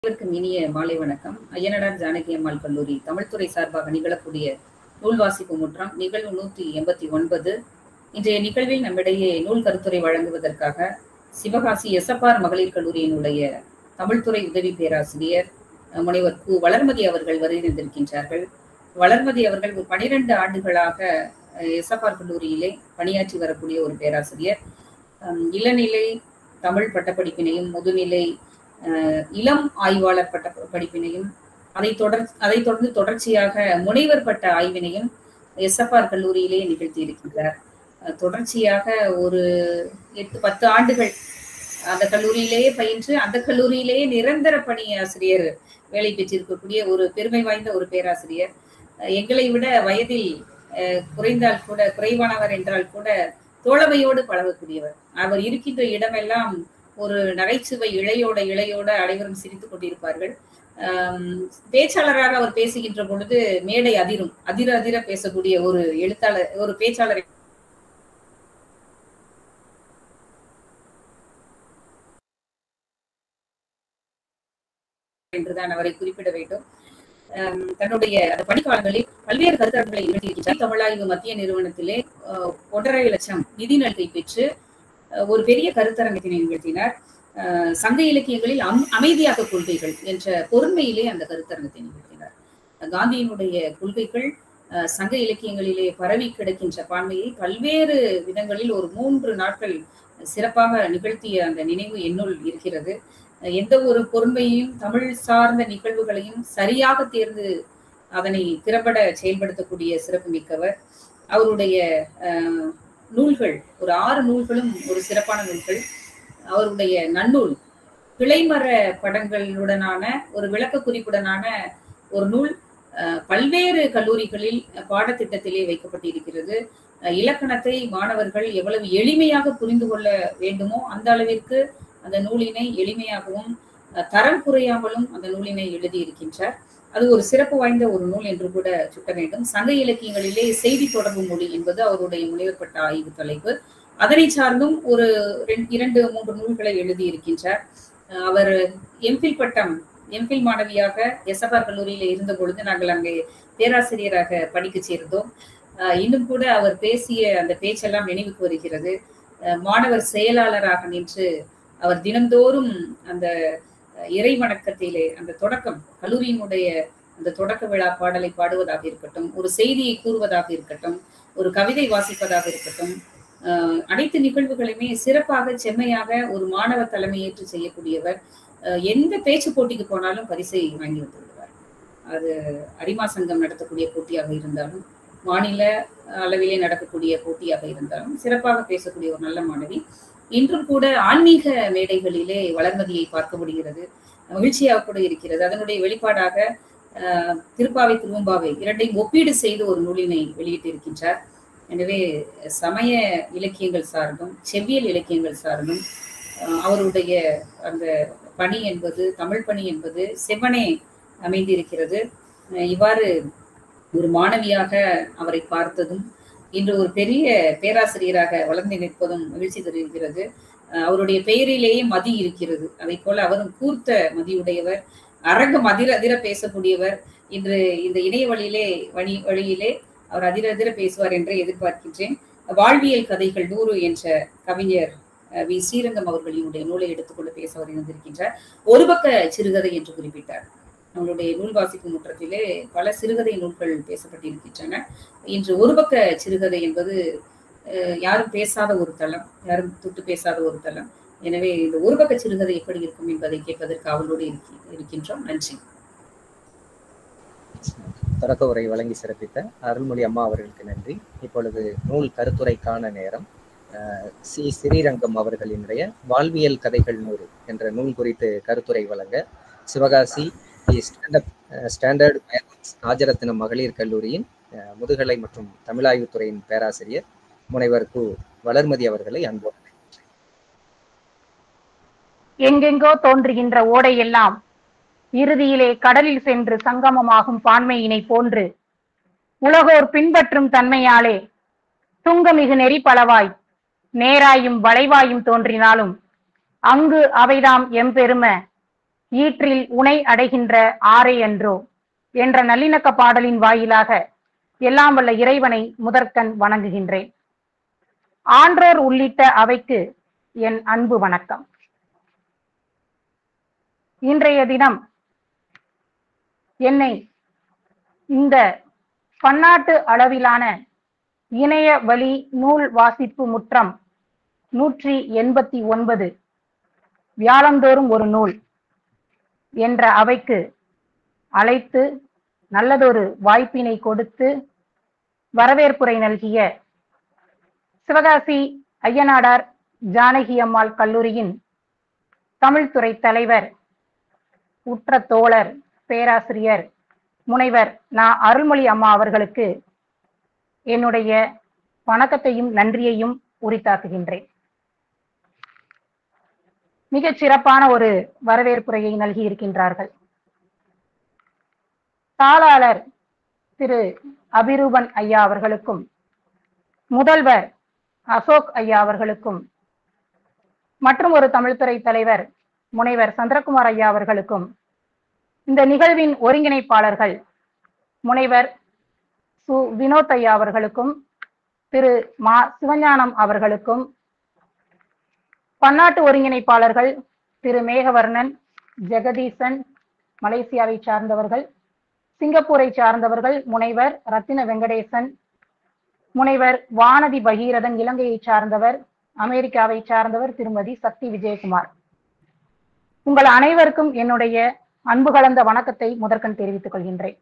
அனைவருக்கும் இனிய மாலை வணக்கம் ஐயனடார் ஜானகி அம்மாள் கல்லூரி தமிழ்துறை சார்பாக நிகழக்கூடிய நூல் வாசிப்பு முற்றம் நிகழ்வு நூத்தி எண்பத்தி ஒன்பது இன்றைய நிகழ்வில் நம்மிடையே நூல் கருத்துரை வழங்குவதற்காக சிவகாசி எஸ்எப்ஆர் மகளிர் கல்லூரியினுடைய தமிழ்துறை உதவி பேராசிரியர் அஹ், முனைவர் கு வளர்மதி அவர்கள் வருகின்றிருக்கின்றார்கள் வளர்மதி அவர்கள் ஒரு பனிரெண்டு ஆண்டுகளாக எஸ்எப்ஆர் கல்லூரியிலே பணியாற்றி வரக்கூடிய ஒரு பேராசிரியர் அஹ், இளநிலை தமிழ் பட்டப்படிப்பினையும் முதுநிலை அஹ், இளம் ஆய்வாளர் பட்ட படிப்பினையும் அதை தொடர் அதை தொடர்ந்து தொடர்ச்சியாக முனைவர் பட்ட ஆய்வினையும் எஸ்எஃப்ஆர் கல்லூரியிலே நிகழ்த்தி இருக்கின்றார் அஹ், தொடர்ச்சியாக ஒரு எட்டு பத்து ஆண்டுகள் அந்த கல்லூரியிலேயே பயின்று அந்த கல்லூரியிலேயே நிரந்தர பணி ஆசிரியர் வேலை பெற்றிருக்கக்கூடிய ஒரு பெருமை வாய்ந்த ஒரு பேராசிரியர் அஹ், எங்களை விட வயதில் அஹ், குறைந்தால் கூட குறைவானவர் என்றால் கூட தோழமையோடு பழகக்கூடியவர் அவர் இருக்கின்ற இடமெல்லாம் ஒரு நகைச்சுவை இழையோட இழையோட அனைவரும் சிரித்துக் கொண்டிருப்பார்கள் ஆம், பேச்சாளராக அவர் பேசுகின்ற பொழுது மேடை அதிரும் அதிர அதிர பேசக்கூடிய ஒரு எழுத்தாளர் ஒரு பேச்சாளரை என்றுதான் அவரை குறிப்பிட வேண்டும் ஆம், தன்னுடைய அந்த பணிக்காலங்களில் பல்வேறு கருத்தரங்களை நிகழ்த்தியிருக்கிறார் தமிழாய்வு மத்திய நிறுவனத்திலே அஹ், ஒன்றரை லட்சம் நிதி நல்கை பெற்று அஹ், ஒரு பெரிய கருத்தரங்கத்தினை நிகழ்த்தினார் அஹ், சங்க இலக்கியங்களில் அம் அமைதியாக கொள்கைகள் என்ற பொருண்மையிலே அந்த கருத்தரங்கத்தை நிகழ்த்தினார் காந்தியினுடைய கொள்கைகள் அஹ், சங்க இலக்கியங்களிலே பரவி கிடக்கின்ற பான்மையை பல்வேறு விதங்களில் ஒரு மூன்று நாட்கள் சிறப்பாக நிகழ்த்திய அந்த நினைவு என்னுள் இருக்கிறது அஹ், எந்த ஒரு பொறுமையையும் தமிழ் சார்ந்த நிகழ்வுகளையும் சரியாக தேர்ந்து அதனை திறம்பட செயல்படுத்தக்கூடிய சிறப்பு மிக்கவர் அவருடைய அஹ், நூல்கள் ஒரு ஆறு நூல்களும் ஒரு சிறப்பான நூல்கள் அவருடைய நன்னூல் கிளைமர படங்களுடனான ஒரு விளக்க குறிப்புடனான ஒரு நூல் அஹ், பல்வேறு கல்லூரிகளில் பாடத்திட்டத்திலே வைக்கப்பட்டிருக்கிறது அஹ், இலக்கணத்தை மாணவர்கள் எவ்வளவு எளிமையாக புரிந்து கொள்ள வேண்டுமோ அந்த அளவிற்கு அந்த நூலினை எளிமையாகவும் அஹ், தரம் குறையாமலும் அந்த நூலினை எழுதியிருக்கின்றார் அது ஒரு சிறப்பு வாய்ந்த ஒரு நூல் என்று கூட சுட்ட வேண்டும் சங்க இலக்கியங்களிலே செய்தி தொடர்பு மொழி என்பது அவருடைய முனைவர்பட்ட ஆய்வு தலைப்பு அதனை சார்ந்தும் ஒரு ரெண்டு- இரண்டு மூன்று நூல்களை எழுதியிருக்கின்றார் அஹ் அவர் எம்பில் பட்டம் எம்பில் மாணவியாக எஸ்எஃப்ஆர் கல்லூரியில இருந்த பொழுது நாங்கள் அங்கே பேராசிரியராக படிக்க சேர்ந்தோம் அஹ் இன்னும் கூட அவர் பேசிய அந்த பேச்செல்லாம் நினைவுக்கு வருகிறது அஹ் மாணவர் செயலாளராக நின்று அவர் தினந்தோறும் அந்த அஹ், இறை வணக்கத்திலே அந்த தொடக்கம் கல்லூரியினுடைய அந்த தொடக்க விழா பாடலை பாடுவதாக இருக்கட்டும் ஒரு செய்தியை கூறுவதாக இருக்கட்டும் ஒரு கவிதை வாசிப்பதாக இருக்கட்டும் அஹ், அனைத்து நிகழ்வுகளுமே சிறப்பாக செம்மையாக ஒரு மாணவர் தலைமையேற்று செய்யக்கூடியவர் அஹ், எந்த பேச்சு போட்டிக்கு போனாலும் பரிசை வாங்கி வந்து விடுவார் அது அரிமா சங்கம் நடத்தக்கூடிய போட்டியாக இருந்தாலும் மாநில அளவிலே நடக்கக்கூடிய போட்டியாக இருந்தாலும் சிறப்பாக பேசக்கூடிய ஒரு நல்ல மாணவி இன்றும் கூட ஆன்மீக மேடைகளிலே வளர்மதியை பார்க்க முடிகிறது மகிழ்ச்சியாக கூட இருக்கிறது அதனுடைய வெளிப்பாடாக அஹ், திருப்பாவை திருவம்பாவை இரண்டையும் ஒப்பீடு செய்து ஒரு நூலினை வெளியிட்டிருக்கின்றார் எனவே சமய இலக்கியங்கள் சார்ந்தும் செவ்வியல் இலக்கியங்கள் சார்ந்தும் அஹ், அவருடைய அந்த பணி என்பது தமிழ் பணி என்பது செவ்வனே அமைந்திருக்கிறது அஹ், இவ்வாறு ஒரு மாணவியாக அவரை பார்த்ததும் இன்று ஒரு பெரிய பேராசிரியராக வளர்ந்து நிற்பதும் மகிழ்ச்சி தெரிவிக்கிறது அஹ், அவருடைய பெயரிலேயே மதி இருக்கிறது அதை போல அவரும் கூர்த்த மதியுடையவர் அரங்கம் அதிர அதிர பேசக்கூடியவர் இன்று இந்த இணைய வழியிலே வழி வழியிலே அவர் அதிர அதிர பேசுவார் என்று எதிர்பார்க்கின்றேன் வாழ்வியல் கதைகள் நூறு என்ற கவிஞர் அஹ், வி ஸ்ரீரங்கம் அவர்களினுடைய நூலை எடுத்துக்கொண்டு பேச அவர் இருந்திருக்கின்றார் ஒரு பக்க சிறுகதை என்று குறிப்பிட்டார் நம்மளுடைய நூல் வாசிப்பு முற்றத்திலே பல சிறுகதை நூல்கள் பேசப்பட்டிருக்கின்றன இன்று ஒரு பக்க சிறுகதை என்பது அஹ், யாரும் பேசாத ஒரு தளம் யாரும் தொட்டு பேசாத ஒரு தளம் எனவே இந்த ஒரு பக்க சிறுகதை எப்படி இருக்கும் என்பதை கேட்பதற்கு அவளோடு இருக்கி- இருக்கின்றோம் நன்றி தொடக்க உரை வழங்கி சிறப்பித்த அருள்மொழி அம்மா அவர்களுக்கு நன்றி இப்பொழுது நூல் கருத்துரைக்கான நேரம் அஹ், சி ஸ்ரீரங்கம் அவர்களினுடைய வாழ்வியல் கதைகள் நூறு என்ற நூல் குறித்து கருத்துரை வழங்க Sivakasi the stand Standard Rajarathnam மகளிர் கல்லூரியின் அஹ், முதுகலை மற்றும் தமிழாய்வுத்துறையின் பேராசிரியர் முனைவர் கு வளர்மதி அவர்களை அன்போடு எங்கெங்கோ தோன்றுகின்ற ஓடையெல்லாம் இறுதியிலே கடலில் சென்று சங்கமமாகும் பான்மையினை போன்று உலகோர் பின்பற்றும் தன்மையாலே துங்கமிகு நெறி பலவாய் நேராயும் வளைவாயும் தோன்றினாலும் அங்கு அவைதாம் எம்பெரும ஈற்றில் உனை அடைகின்ற ஆரை அன்றோ என்ற நல்லிணக்க பாடலின் வாயிலாக எல்லாம் வல்ல இறைவனை முதற்கண் வணங்குகின்றேன் ஆன்றோர் உள்ளிட்ட அவைக்கு என் அன்பு வணக்கம் இன்றைய தினம் என்னை இந்த பன்னாட்டு அளவிலான இணைய வழி நூல் வாசிப்பு முற்றம் நூற்றி எண்பத்தி ஒன்பது வியாழந்தோறும் ஒரு நூல் என்ற அவைக்கு அழைத்து நல்லதொரு வாய்ப்பினை கொடுத்து வரவேற்புரை நல்கிய சிவகாசி ஐயனாடார் ஜானகி அம்மாள் கல்லூரியின் தமிழ்துறை தலைவர் உற்ற தோழர் பேராசிரியர் முனைவர் நா அருள்மொழி அம்மா அவர்களுக்கு என்னுடைய வணக்கத்தையும் நன்றியையும் உரித்தாக்குகின்றேன் மிகச் சிறப்பான ஒரு வரவேற்புரையை நல்கி இருக்கின்றார்கள் தாளாளர் திரு அபிரூபன் ஐயா அவர்களுக்கும் முதல்வர் அசோக் ஐயா அவர்களுக்கும் மற்றும் ஒரு தமிழ்துறை தலைவர் முனைவர் சந்திரகுமார் ஐயா அவர்களுக்கும் இந்த நிகழ்வின் ஒருங்கிணைப்பாளர்கள் முனைவர் சு வினோத் ஐயா அவர்களுக்கும் திரு மா சிவஞானம் அவர்களுக்கும் பன்னாட்டு ஒருங்கிணைப்பாளர்கள் திரு மேகவர்ணன் ஜெகதீசன் மலேசியாவை சார்ந்தவர்கள் சிங்கப்பூரை சார்ந்தவர்கள் முனைவர் ரத்தின வெங்கடேசன் முனைவர் வானதி பகீரதன் இலங்கையை சார்ந்தவர் அமெரிக்காவை சார்ந்தவர் திருமதி சக்தி விஜயகுமார் உங்கள் அனைவருக்கும் என்னுடைய அன்பு கலந்த வணக்கத்தை முதற்கண் தெரிவித்துக் கொள்கின்றேன்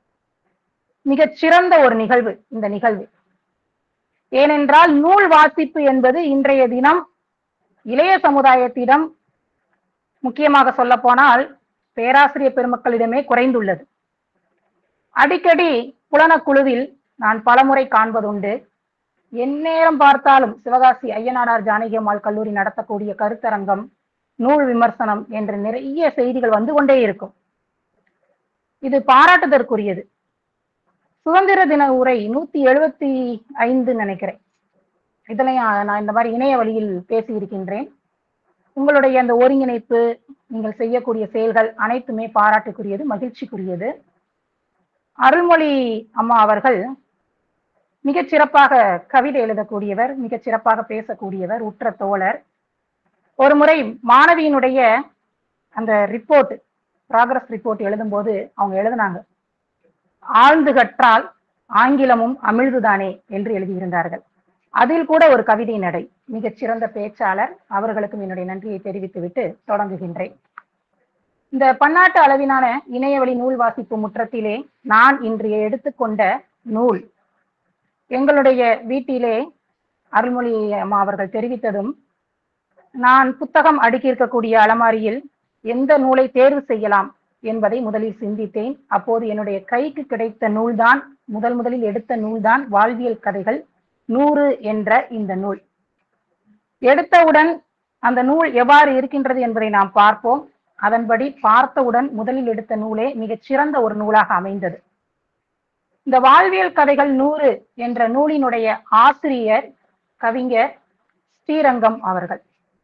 மிகச் சிறந்த ஒரு நிகழ்வு இந்த நிகழ்வு ஏனென்றால் நூல் வாசிப்பு என்பது இன்றைய தினம் இளைய சமுதாயத்திடம் முக்கியமாக சொல்ல போனால் பேராசிரியர் பெருமக்களிடமே குறைந்துள்ளது அடிக்கடி புலனக்குழுவில் நான் பலமுறை காண்பதுண்டு எந்நேரம் பார்த்தாலும் சிவகாசி ஐயனாடார் ஜானகி அம்மாள் கல்லூரி நடத்தக்கூடிய கருத்தரங்கம் நூல் விமர்சனம் என்ற நிறைய செய்திகள் வந்து கொண்டே இருக்கும் இது பாராட்டுதற்குரியது சுதந்திர தின உரை நூத்தி எழுபத்தி ஐந்து நினைக்கிறேன் இதுலயும் நான் இந்த மாதிரி இணைய வழியில் பேசி இருக்கின்றேன் உங்களுடைய அந்த ஒருங்கிணைப்பு நீங்கள் செய்யக்கூடிய செயல்கள் அனைத்துமே பாராட்டுக்குரியது மகிழ்ச்சிக்குரியது அருள்மொழி அம்மா அவர்கள் மிகச் சிறப்பாக கவிதை எழுதக்கூடியவர் மிகச் சிறப்பாக பேசக்கூடியவர் உற்ற தோழர் ஒரு முறை மாணவியினுடைய அந்த ரிப்போர்ட் ப்ராக்ரஸ் ரிப்போர்ட் எழுதும்போது அவங்க எழுதினாங்க ஆழ்ந்து கற்றால் ஆங்கிலமும் அமிழ்துதானே என்று எழுதியிருந்தார்கள் அதில் கூட ஒரு கவிதை நடை மிகச் சிறந்த பேச்சாளர் அவர்களுக்கும் என்னுடைய நன்றியை தெரிவித்துவிட்டு தொடங்குகின்றேன் இந்த பன்னாட்டு அளவிலான இணையவழி நூல் வாசிப்பு முற்றத்திலே நான் இன்று எடுத்துக்கொண்ட நூல் எங்களுடைய வீட்டிலே அருள்மொழி அம்மா அவர்கள் தெரிவித்ததும் நான் புத்தகம் அடுக்கி இருக்கக்கூடிய அலமாரியில் எந்த நூலை தேர்வு செய்யலாம் என்பதை முதலில் சிந்தித்தேன் அப்போது என்னுடைய கைக்கு கிடைத்த நூல்தான் முதல் முதலில் எடுத்த நூல்தான் வாழ்வியல் கதைகள் நூறு என்ற இந்த நூல் எடுத்தவுடன் அந்த நூல் எவ்வாறு இருக்கின்றது என்பதை நாம் பார்ப்போம் அதன்படி பார்த்தவுடன் முதலில் எடுத்த நூலே மிகச் சிறந்த ஒரு நூலாக அமைந்தது இந்த வாழ்வியல் கதைகள் நூறு என்ற நூலினுடைய ஆசிரியர் கவிஞர் ஸ்ரீரங்கம் அவர்கள்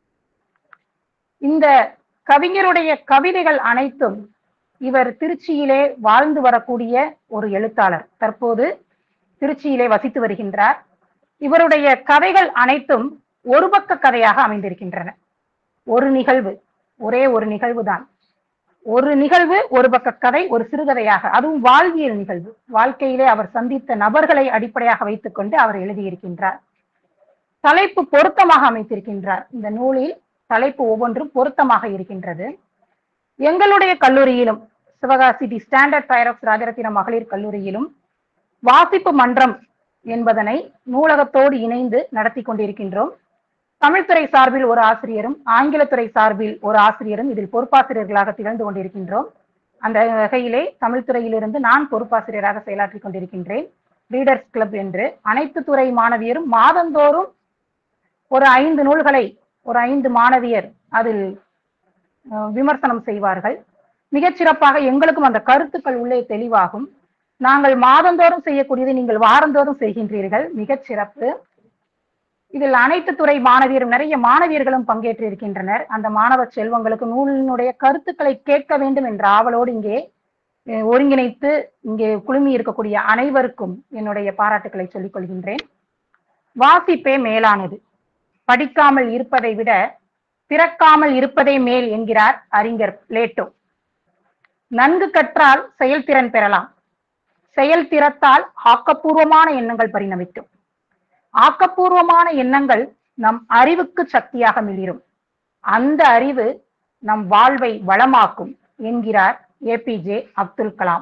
இந்த கவிஞருடைய கவிதைகள் அனைத்தும் இவர் திருச்சியிலே வாழ்ந்து வரக்கூடிய ஒரு எழுத்தாளர் தற்போது திருச்சியிலே வசித்து வருகின்றார் இவருடைய கதைகள் அனைத்தும் ஒரு பக்க கதையாக அமைந்திருக்கின்றன ஒரு நிகழ்வு ஒரே ஒரு நிகழ்வு தான் ஒரு நிகழ்வு ஒரு பக்க கதை ஒரு சிறுகதையாக அதுவும் வாழ்வியல் நிகழ்வு வாழ்க்கையிலே அவர் சந்தித்த நபர்களை அடிப்படையாக வைத்துக் கொண்டு அவர் எழுதியிருக்கின்றார் தலைப்பு பொருத்தமாக அமைத்திருக்கின்றார் இந்த நூலில் தலைப்பு ஒவ்வொன்றும் பொருத்தமாக இருக்கின்றது எங்களுடைய கல்லூரியிலும் சிவகாசி தி ஸ்டாண்டர்ட் பைரக்ஸ் ராஜரத்தின மகளிர் கல்லூரியிலும் வாசிப்பு மன்றம் என்பதனை நூலகத்தோடு இணைந்து நடத்தி கொண்டிருக்கின்றோம் தமிழ்துறை சார்பில் ஒரு ஆசிரியரும் ஆங்கிலத்துறை சார்பில் ஒரு ஆசிரியரும் இதில் பொறுப்பாசிரியர்களாக திகழ்ந்து கொண்டிருக்கின்றோம் அந்த வகையிலே தமிழ்துறையிலிருந்து நான் பொறுப்பாசிரியராக செயலாற்றிக் கொண்டிருக்கின்றேன் ரீடர்ஸ் கிளப் என்று அனைத்து துறை மாணவியரும் மாதந்தோறும் ஒரு ஐந்து நூல்களை ஒரு ஐந்து மாணவியர் அதில் அஹ், விமர்சனம் செய்வார்கள் மிகச் சிறப்பாக எங்களுக்கும் அந்த கருத்துக்கள் உள்ளே தெளிவாகும் நாங்கள் மாதந்தோறும் செய்யக்கூடியதை நீங்கள் வாரந்தோறும் செய்கின்றீர்கள் மிகச் சிறப்பு இதில் அனைத்து துறை மாணவியரும் நிறைய மாணவியர்களும் பங்கேற்று இருக்கின்றனர் அந்த மாணவ செல்வங்களுக்கு நூலினுடைய கருத்துக்களை கேட்க வேண்டும் என்ற ஆவலோடு இங்கே அஹ், ஒருங்கிணைத்து இங்கே குழுமி இருக்கக்கூடிய அனைவருக்கும் என்னுடைய பாராட்டுக்களை சொல்லிக் கொள்கின்றேன் வாசிப்பே மேலானது படிக்காமல் இருப்பதை விட பிறக்காமல் இருப்பதே மேல் என்கிறார் அறிஞர் பிளேட்டோ நன்கு கற்றால் செயல்திறன் பெறலாம் செயல்திறத்தால் ஆக்கப்பூர்வமான எண்ணங்கள் பரிணமிக்கும் ஆக்கப்பூர்வமான எண்ணங்கள் நம் அறிவுக்கு சக்தியாக மிளிரும் அந்த அறிவு நம் வாழ்வை வளமாக்கும் என்கிறார் ஏபிஜே அப்துல் கலாம்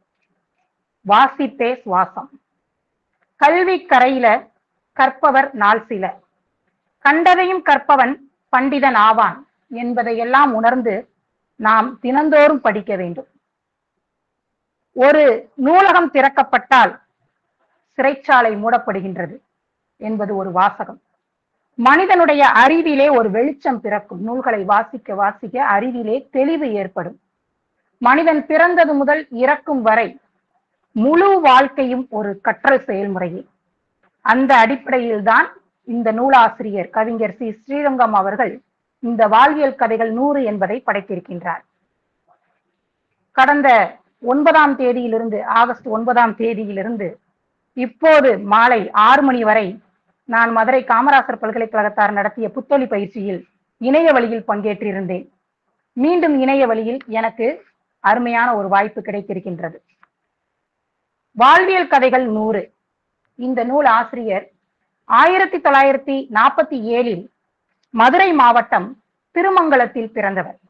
வாசிப்பே சுவாசம் கல்வி கரையில கற்பவர் நாள் சில கண்டதையும் கற்பவன் பண்டிதன் ஆவான் என்பதையெல்லாம் உணர்ந்து நாம் தினந்தோறும் படிக்க வேண்டும் ஒரு நூலகம் திறக்கப்பட்டால் சிறைச்சாலை மூடப்படுகின்றது என்பது ஒரு வாசகம் மனிதனுடைய அறிவிலே ஒரு வெளிச்சம் பிறக்கும் நூல்களை வாசிக்க வாசிக்க அறிவிலே தெளிவு ஏற்படும் மனிதன் பிறந்தது முதல் இறக்கும் வரை முழு வாழ்க்கையும் ஒரு கற்றல் செயல்முறையே அந்த அடிப்படையில் தான் இந்த நூலாசிரியர் கவிஞர் சி ஸ்ரீரங்கம் அவர்கள் இந்த வாழ்வியல் கதைகள் நூறு என்பதை படைத்திருக்கின்றார் கடந்த ஒன்பதாம் தேதியிலிருந்து ஆகஸ்ட் ஒன்பதாம் தேதியிலிருந்து இப்போது மாலை ஆறு மணி வரை நான் மதுரை காமராசர் பல்கலைக்கழகத்தார் நடத்திய புத்தொலி பயிற்சியில் இணைய வழியில் பங்கேற்றிருந்தேன் மீண்டும் இணைய வழியில் எனக்கு அருமையான ஒரு வாய்ப்பு கிடைத்திருக்கின்றது வாழ்வியல் கதைகள் நூறு இந்த நூல் ஆசிரியர் ஆயிரத்தி தொள்ளாயிரத்தி நாற்பத்தி ஏழில் மதுரை மாவட்டம் திருமங்கலத்தில் பிறந்தவர்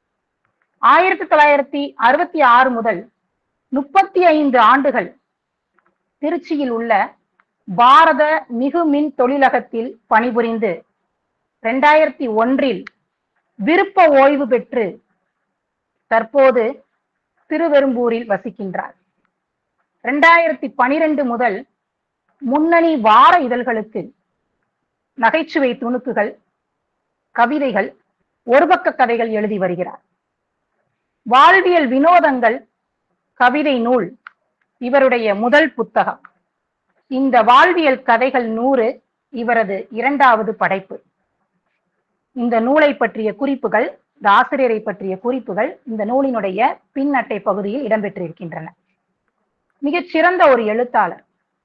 ஆயிரத்தி தொள்ளாயிரத்தி அறுபத்தி ஆறு முதல் முப்பத்தி ஐந்து ஆண்டுகள் திருச்சியில் உள்ள பாரத மிகுமின் தொழிலகத்தில் பணிபுரிந்து இரண்டாயிரத்தி ஒன்றில் விருப்ப ஓய்வு பெற்று தற்போது திருவெரும்பூரில் வசிக்கின்றார் இரண்டாயிரத்தி பனிரெண்டு முதல் முன்னணி வார இதழ்களுக்கு நகைச்சுவை துணுக்குகள் கவிதைகள் ஒரு பக்க கதைகள் எழுதி வருகிறார் வாழ்வியல் வினோதங்கள் கவிதை நூல் இவருடைய முதல் புத்தகம் இந்த வாழ்வியல் கதைகள் நூறு இவரது இரண்டாவது படைப்பு இந்த நூலை பற்றிய குறிப்புகள் இந்த ஆசிரியரை பற்றிய குறிப்புகள் இந்த நூலினுடைய பின்னட்டை பகுதியில் இடம்பெற்றிருக்கின்றன மிகச் சிறந்த ஒரு எழுத்தாளர்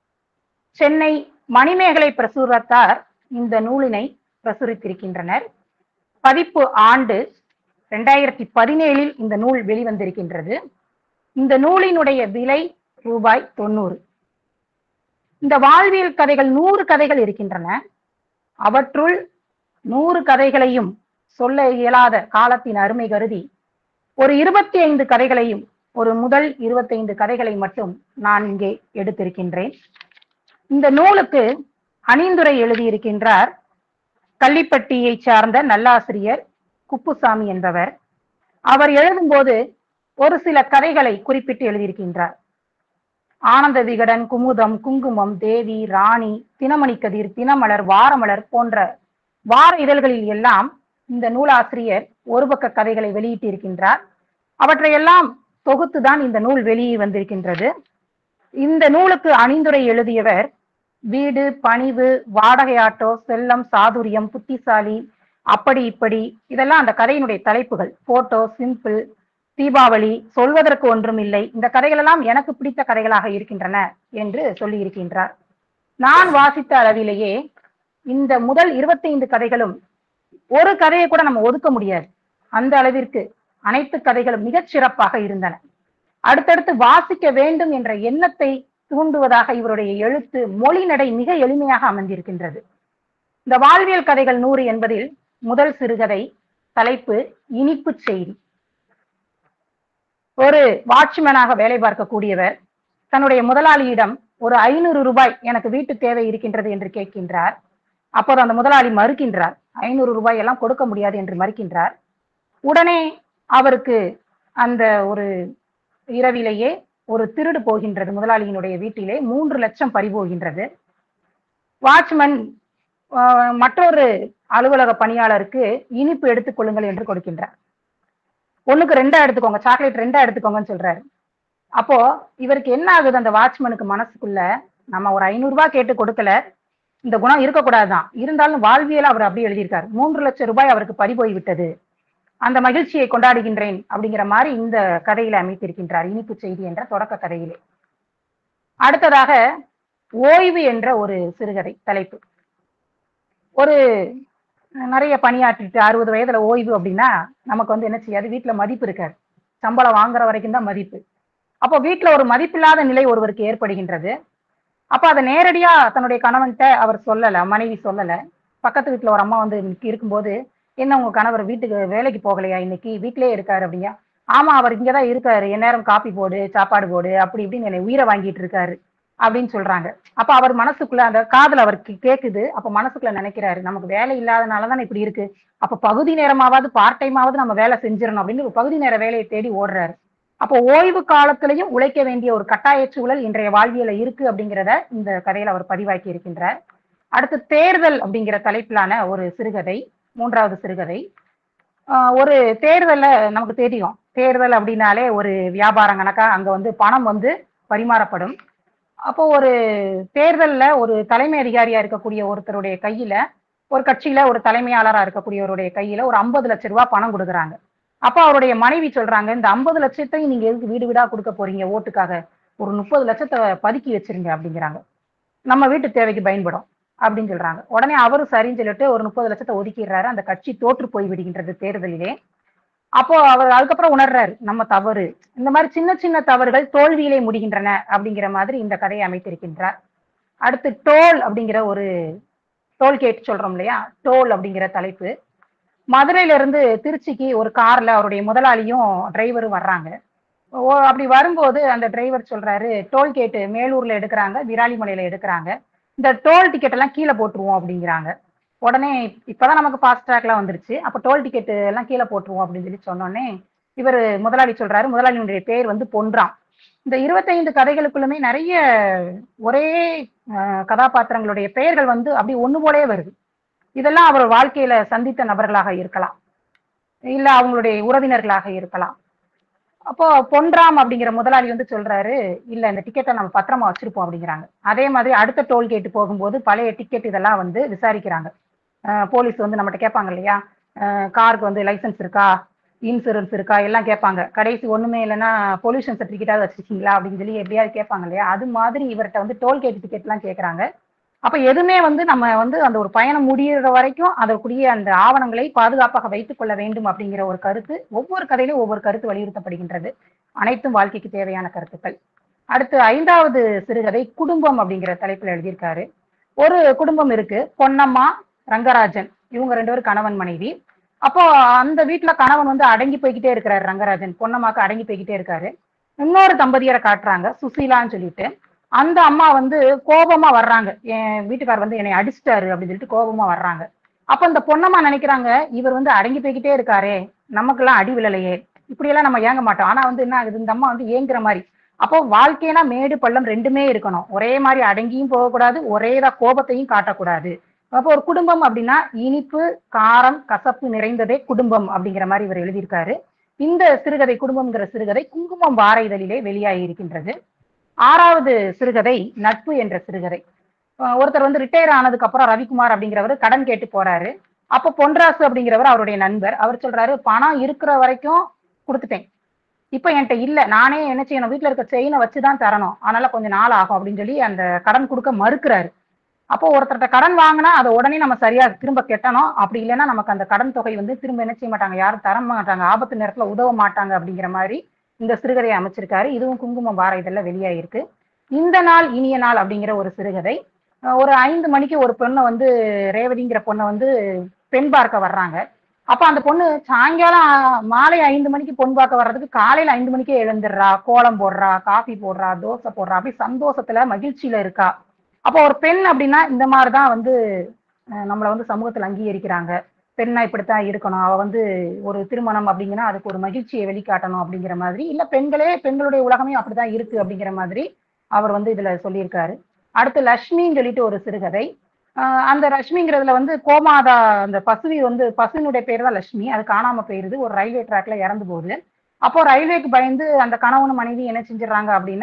சென்னை மணிமேகலை பிரசுரத்தார் இந்த நூலினை பிரசுரித்திருக்கின்றனர் பதிப்பு ஆண்டு இரண்டாயிரத்தி பதினேழில் இந்த நூல் வெளிவந்திருக்கின்றது இந்த நூலினுடைய விலை ரூபாய் தொண்ணூறு இந்த வாழ்வியல் கதைகள் நூறு கதைகள் இருக்கின்றன அவற்றுள் நூறு கதைகளையும் சொல்ல இயலாத காலத்தின் அருமை கருதி ஒரு இருபத்தி ஐந்து கதைகளையும் ஒரு முதல் இருபத்தைந்து கதைகளை மட்டும் நான் இங்கே எடுத்திருக்கின்றேன் இந்த நூலுக்கு அணிந்துரை எழுதியிருக்கின்றார் கள்ளிப்பட்டியை சார்ந்த நல்லாசிரியர் குப்புசாமி என்பவர் அவர் எழுதும்போது ஒரு சில கதைகளை குறிப்பிட்டு எழுதியிருக்கின்றார் ஆனந்த விகடன் குமுதம் குங்குமம் தேவி ராணி தினமணி கதிர் தினமலர் வாரமலர் போன்ற வார இதழ்களில் எல்லாம் இந்த நூலாசிரியர் ஒரு பக்க கதைகளை வெளியிட்டிருக்கின்றார் அவற்றையெல்லாம் தொகுத்துதான் இந்த நூல் வெளியே வந்திருக்கின்றது இந்த நூலுக்கு அணிந்துரை எழுதியவர் வீடு பணிவு வாடகை ஆட்டோ செல்லம் சாதுரியம் புத்திசாலி அப்படி இப்படி இதெல்லாம் அந்த கதையினுடைய தலைப்புகள் போட்டோ சிம்பிள் தீபாவளி சொல்வதற்கு ஒன்றும் இல்லை இந்த கதைகள் எல்லாம் எனக்கு பிடித்த கதைகளாக இருக்கின்றன என்று சொல்லி இருக்கின்றார் நான் வாசித்த அளவிலேயே இந்த முதல் இருபத்தைந்து கதைகளும் ஒரு கதையை கூட நம்ம ஒதுக்க முடியாது அந்த அளவிற்கு அனைத்து கதைகளும் மிகச் சிறப்பாக இருந்தன அடுத்தடுத்து வாசிக்க வேண்டும் என்ற எண்ணத்தை தூண்டுவதாக இவருடைய எழுத்து மொழி நடை மிக எளிமையாக அமைந்திருக்கின்றது இந்த வாழ்வியல் கதைகள் நூறு என்பதில் முதல் சிறுகதை தலைப்பு இனிப்பு செய்தி ஒரு வாட்ச்மேனாக வேலை பார்க்கக்கூடியவர் தன்னுடைய முதலாளியிடம் ஒரு ஐநூறு ரூபாய் எனக்கு வீட்டு தேவை இருக்கின்றது என்று கேட்கின்றார் அப்போது அந்த முதலாளி மறுக்கின்றார் ஐநூறு ரூபாய் எல்லாம் கொடுக்க முடியாது என்று மறுக்கின்றார் உடனே அவருக்கு அந்த ஒரு இரவிலேயே ஒரு திருடு போகின்றது முதலாளியினுடைய வீட்டிலே மூன்று லட்சம் பறிபோகின்றது வாட்ச்மேன் மற்றொரு அலுவலக பணியாளருக்கு இனிப்பு எடுத்துக் கொள்ளுங்கள் என்று கொடுக்கின்றார் ஒண்ணுக்கு ரெண்டா எடுத்துக்கோங்க சாக்லேட் ரெண்டா எடுத்துக்கோங்கன்னு சொல்றாரு அப்போ இவருக்கு என்ன ஆகுது அந்த வாட்ச்மேனுக்கு மனசுக்குள்ள நம்ம ஒரு ஐநூறு ரூபாய் கேட்டு கொடுக்கல இந்த குணம் இருக்கக்கூடாதுதான் இருந்தாலும் வாழ்வியல அவர் அப்படியே எழுதியிருக்காரு மூன்று லட்சம் ரூபாய் அவருக்கு பறி போய் விட்டது அந்த மகிழ்ச்சியை கொண்டாடுகின்றேன் அப்படிங்கிற மாதிரி இந்த கதையில அமைத்திருக்கின்றார் இனிப்பு செய்தி என்ற தொடக்க கதையிலே அடுத்ததாக ஓய்வு என்ற ஒரு சிறுகதை தலைப்பு ஒரு நிறைய பணியாற்றிட்டு அறுபது வயதுல ஓய்வு அப்படின்னா நமக்கு வந்து என்ன செய்யாது வீட்டுல மதிப்பு இருக்காது சம்பளம் வாங்குற வரைக்கும் தான் மதிப்பு அப்போ வீட்டுல ஒரு மதிப்பில்லாத நிலை ஒருவருக்கு ஏற்படுகின்றது அப்ப அதை நேரடியா தன்னுடைய கணவன்கிட்ட அவர் சொல்லல மனைவி சொல்லல பக்கத்து வீட்டுல ஒரு அம்மா வந்து இன்னைக்கு இருக்கும்போது என்ன உங்க கணவர் வீட்டுக்கு வேலைக்கு போகலையா இன்னைக்கு வீட்டிலேயே இருக்காரு அப்படிங்க ஆமா அவர் இங்கதான் இருக்காரு எந்நேரம் காப்பி போடு சாப்பாடு போடு அப்படி இப்படின்னு என்னை உயிரை வாங்கிட்டு இருக்காரு அப்படின்னு சொல்றாங்க அப்ப அவர் மனசுக்குள்ள அந்த காதல் அவருக்கு கேக்குது அப்ப மனசுக்குள்ள நினைக்கிறாரு நமக்கு வேலை இல்லாதனாலதான் இப்படி இருக்கு அப்ப பகுதி நேரமாவது பார்ட் டைமாவது நம்ம வேலை செஞ்சிடணும் அப்படின்னு ஒரு பகுதி நேர வேலையை தேடி ஓடுறாரு அப்போ ஓய்வு காலத்திலையும் உழைக்க வேண்டிய ஒரு கட்டாய சூழல் இன்றைய வாழ்வியல இருக்கு அப்படிங்கிறத இந்த கதையில அவர் பதிவாக்கி இருக்கின்றார் அடுத்து தேர்தல் அப்படிங்கிற தலைப்பிலான ஒரு சிறுகதை மூன்றாவது சிறுகதை ஆஹ் ஒரு தேர்தல்ல நமக்கு தெரியும் தேர்தல் அப்படின்னாலே ஒரு வியாபாரம் கணக்கா அங்க வந்து பணம் வந்து பரிமாறப்படும் அப்போ ஒரு தேர்தல்ல ஒரு தலைமை அதிகாரியா இருக்கக்கூடிய ஒருத்தருடைய கையில ஒரு கட்சியில ஒரு தலைமையாளரா இருக்கக்கூடியவருடைய கையில ஒரு ஐம்பது லட்சம் ரூபாய் பணம் கொடுக்குறாங்க அப்ப அவருடைய மனைவி சொல்றாங்க இந்த ஐம்பது லட்சத்தையும் நீங்க எதுக்கு வீடு வீடா கொடுக்க போறீங்க ஓட்டுக்காக ஒரு முப்பது லட்சத்தை பதுக்கி வச்சிருங்க அப்படிங்கிறாங்க நம்ம வீட்டு தேவைக்கு பயன்படும் அப்படின்னு சொல்றாங்க உடனே அவரும் சரின்னு சொல்லிட்டு ஒரு முப்பது லட்சத்தை ஒதுக்கிடுறாரு அந்த கட்சி தோற்று போய் விடுகின்றது தேர்தலிலே அப்போ அவர் அதுக்கப்புறம் உணர்றாரு நம்ம தவறு இந்த மாதிரி சின்ன சின்ன தவறுகள் தோல்வியிலே முடிகின்றன அப்படிங்கிற மாதிரி இந்த கதையை அமைத்திருக்கின்றார் அடுத்து டோல் அப்படிங்கிற ஒரு டோல்கேட் சொல்றோம் இல்லையா டோல் அப்படிங்கிற தலைப்பு மதுரையில இருந்து திருச்சிக்கு ஒரு கார்ல அவருடைய முதலாளியும் டிரைவரும் வர்றாங்க ஓ அப்படி வரும்போது அந்த டிரைவர் சொல்றாரு டோல்கேட்டு மேலூர்ல எடுக்கிறாங்க விராலிமலையில எடுக்கிறாங்க இந்த டோல் டிக்கெட் எல்லாம் கீழே போட்டுருவோம் அப்படிங்கிறாங்க உடனே இப்பதான் நமக்கு ஃபாஸ்ட் ட்ராக்லாம் வந்துருச்சு அப்ப டோல் டிக்கெட் எல்லாம் கீழே போட்டுருவோம் அப்படின்னு சொல்லி சொன்னோடனே இவர் முதலாளி சொல்றாரு முதலாளியினுடைய பேர் வந்து பொன்றாம் இந்த இருபத்தைந்து கதைகளுக்குள்ளுமே நிறைய ஒரே அஹ், கதாபாத்திரங்களுடைய பெயர்கள் வந்து அப்படி ஒண்ணு போலே வருது இதெல்லாம் அவர் வாழ்க்கையில சந்தித்த நபர்களாக இருக்கலாம் இல்ல அவங்களுடைய உறவினர்களாக இருக்கலாம் அப்போ பொன்ராம் அப்படிங்கிற முதலாளி வந்து சொல்றாரு இல்ல இந்த டிக்கெட்டை நம்ம பத்திரமா வச்சிருப்போம் அப்படிங்கிறாங்க அதே மாதிரி அடுத்த டோல்கேட் போகும்போது பழைய டிக்கெட் இதெல்லாம் வந்து விசாரிக்கிறாங்க அஹ் போலீஸ் வந்து நம்மகிட்ட கேட்பாங்க இல்லையா அஹ் காருக்கு வந்து லைசென்ஸ் இருக்கா இன்சூரன்ஸ் இருக்கா எல்லாம் கேட்பாங்க கடைசி ஒண்ணுமே இல்லைன்னா பொல்யூஷன் சர்டிபிகேட்டாவது வச்சிருக்கீங்களா அப்படின்னு சொல்லி எப்படியாவது கேட்பாங்க இல்லையா அது மாதிரி இவர்கிட்ட வந்து டோல்கேட் டிக்கெட் எல்லாம் கேட்கறாங்க அப்ப எதுவுமே வந்து நம்ம வந்து அந்த ஒரு பயணம் முடியிற வரைக்கும் அதற்குரிய அந்த ஆவணங்களை பாதுகாப்பாக வைத்துக் கொள்ள வேண்டும் அப்படிங்கிற ஒரு கருத்து ஒவ்வொரு கதையிலும் ஒவ்வொரு கருத்து வலியுறுத்தப்படுகின்றது அனைத்தும் வாழ்க்கைக்கு தேவையான கருத்துக்கள் அடுத்து ஐந்தாவது சிறுகதை குடும்பம் அப்படிங்கிற தலைப்பில் எழுதியிருக்காரு ஒரு குடும்பம் இருக்கு பொன்னம்மா ரங்கராஜன் இவங்க ரெண்டு பேரும் கணவன் மனைவி அப்போ அந்த வீட்டுல கணவன் வந்து அடங்கி போய்கிட்டே இருக்கிறாரு ரங்கராஜன் பொன்னம்மாக்கு அடங்கி போய்கிட்டே இருக்காரு இன்னொரு தம்பதியரை காட்டுறாங்க சுசீலான்னு சொல்லிட்டு அந்த அம்மா வந்து கோபமா வர்றாங்க என் வீட்டுக்கார் வந்து என்னை அடிச்சிட்டாரு அப்படின்னு சொல்லிட்டு கோபமா வர்றாங்க அப்ப இந்த பொன்னம்மா நினைக்கிறாங்க இவர் வந்து அடங்கி போய்கிட்டே இருக்காரே நமக்கெல்லாம் அடி விழலையே இப்படியெல்லாம் நம்ம ஏங்க மாட்டோம் ஆனா வந்து என்ன ஆகுது இந்த அம்மா வந்து ஏங்குற மாதிரி அப்போ வாழ்க்கைனா மேடு பள்ளம் ரெண்டுமே இருக்கணும் ஒரே மாதிரி அடங்கியும் போகக்கூடாது ஒரேதா கோபத்தையும் காட்டக்கூடாது அப்போ ஒரு குடும்பம் அப்படின்னா இனிப்பு காரம் கசப்பு நிறைந்ததே குடும்பம் அப்படிங்கிற மாதிரி இவர் எழுதியிருக்காரு இந்த சிறுகதை குடும்பம்ங்கிற சிறுகதை குங்குமம் வார இதழிலே வெளியாகி இருக்கின்றது ஆறாவது சிறுகதை நட்பு என்ற சிறுகதை அஹ் ஒருத்தர் வந்து ரிட்டையர் ஆனதுக்கு அப்புறம் ரவிக்குமார் அப்படிங்கிறவர் கடன் கேட்டு போறாரு அப்போ பொன்ராசு அப்படிங்கிறவர் அவருடைய நண்பர் அவர் சொல்றாரு பணம் இருக்கிற வரைக்கும் கொடுத்துட்டேன் இப்போ என்கிட்ட இல்ல நானே என்ன செய்யணும் வீட்டுல இருக்க செயினை வச்சுதான் தரணும் அதனால கொஞ்சம் நாள் ஆகும் அப்படின்னு சொல்லி அந்த கடன் கொடுக்க மறுக்கிறாரு அப்போ ஒருத்தர்ட்ட கடன் வாங்கினா அதை உடனே நம்ம சரியா திரும்ப கெட்டணும் அப்படி இல்லைன்னா நமக்கு அந்த கடன் தொகை வந்து திரும்ப என்ன செய்ய மாட்டாங்க யாரும் தர மாட்டாங்க ஆபத்து நேரத்துல உதவ மாட்டாங்க அப்படிங்கிற மாதிரி இந்த சிறுகதையை அமைச்சிருக்காரு இதுவும் குங்குமம் வார இதெல்லாம் வெளியாயிருக்கு இந்த நாள் இனிய நாள் அப்படிங்கிற ஒரு சிறுகதை அஹ் ஒரு ஐந்து மணிக்கு ஒரு பொண்ணை வந்து ரேவதிங்கிற பொண்ணை வந்து பெண் பார்க்க வர்றாங்க அப்ப அந்த பொண்ணு சாயங்காலம் ஆ- மாலை ஐந்து மணிக்கு பொன் பார்க்க வர்றதுக்கு காலையில ஐந்து மணிக்கே எழுந்துடுறா கோலம் போடுறா காஃபி போடுறா தோசை போடுறா அப்படி சந்தோஷத்துல மகிழ்ச்சியில இருக்கா அப்போ ஒரு பெண் அப்படின்னா இந்த மாதிரிதான் வந்து அஹ் நம்மளை வந்து சமூகத்துல அங்கீகரிக்கிறாங்க பெண்ணா இப்படித்தான் இருக்கணும் அவ வந்து ஒரு திருமணம் அப்படிங்கன்னா அதுக்கு ஒரு மகிழ்ச்சியை வெளிக்காட்டணும் அப்படிங்கிற மாதிரி இல்ல பெண்களே பெண்களுடைய உலகமே அப்படிதான் இருக்கு அப்படிங்கிற மாதிரி அவர் வந்து இதுல சொல்லியிருக்காரு அடுத்து லக்ஷ்மின்னு சொல்லிட்டு ஒரு சிறுகதை ஆஹ் அந்த லட்சுமிங்கிறதுல வந்து கோமாதா அந்த பசுவி வந்து பசுனுடைய பேர் தான் லட்சுமி அது காணாம போயிருது ஒரு ரயில்வே ட்ராக்ல இறந்து போகுது அப்போ ரயில்வேக்கு பயந்து அந்த கணவனும் மனைவி என்ன செஞ்சிடறாங்க அப்படின்னா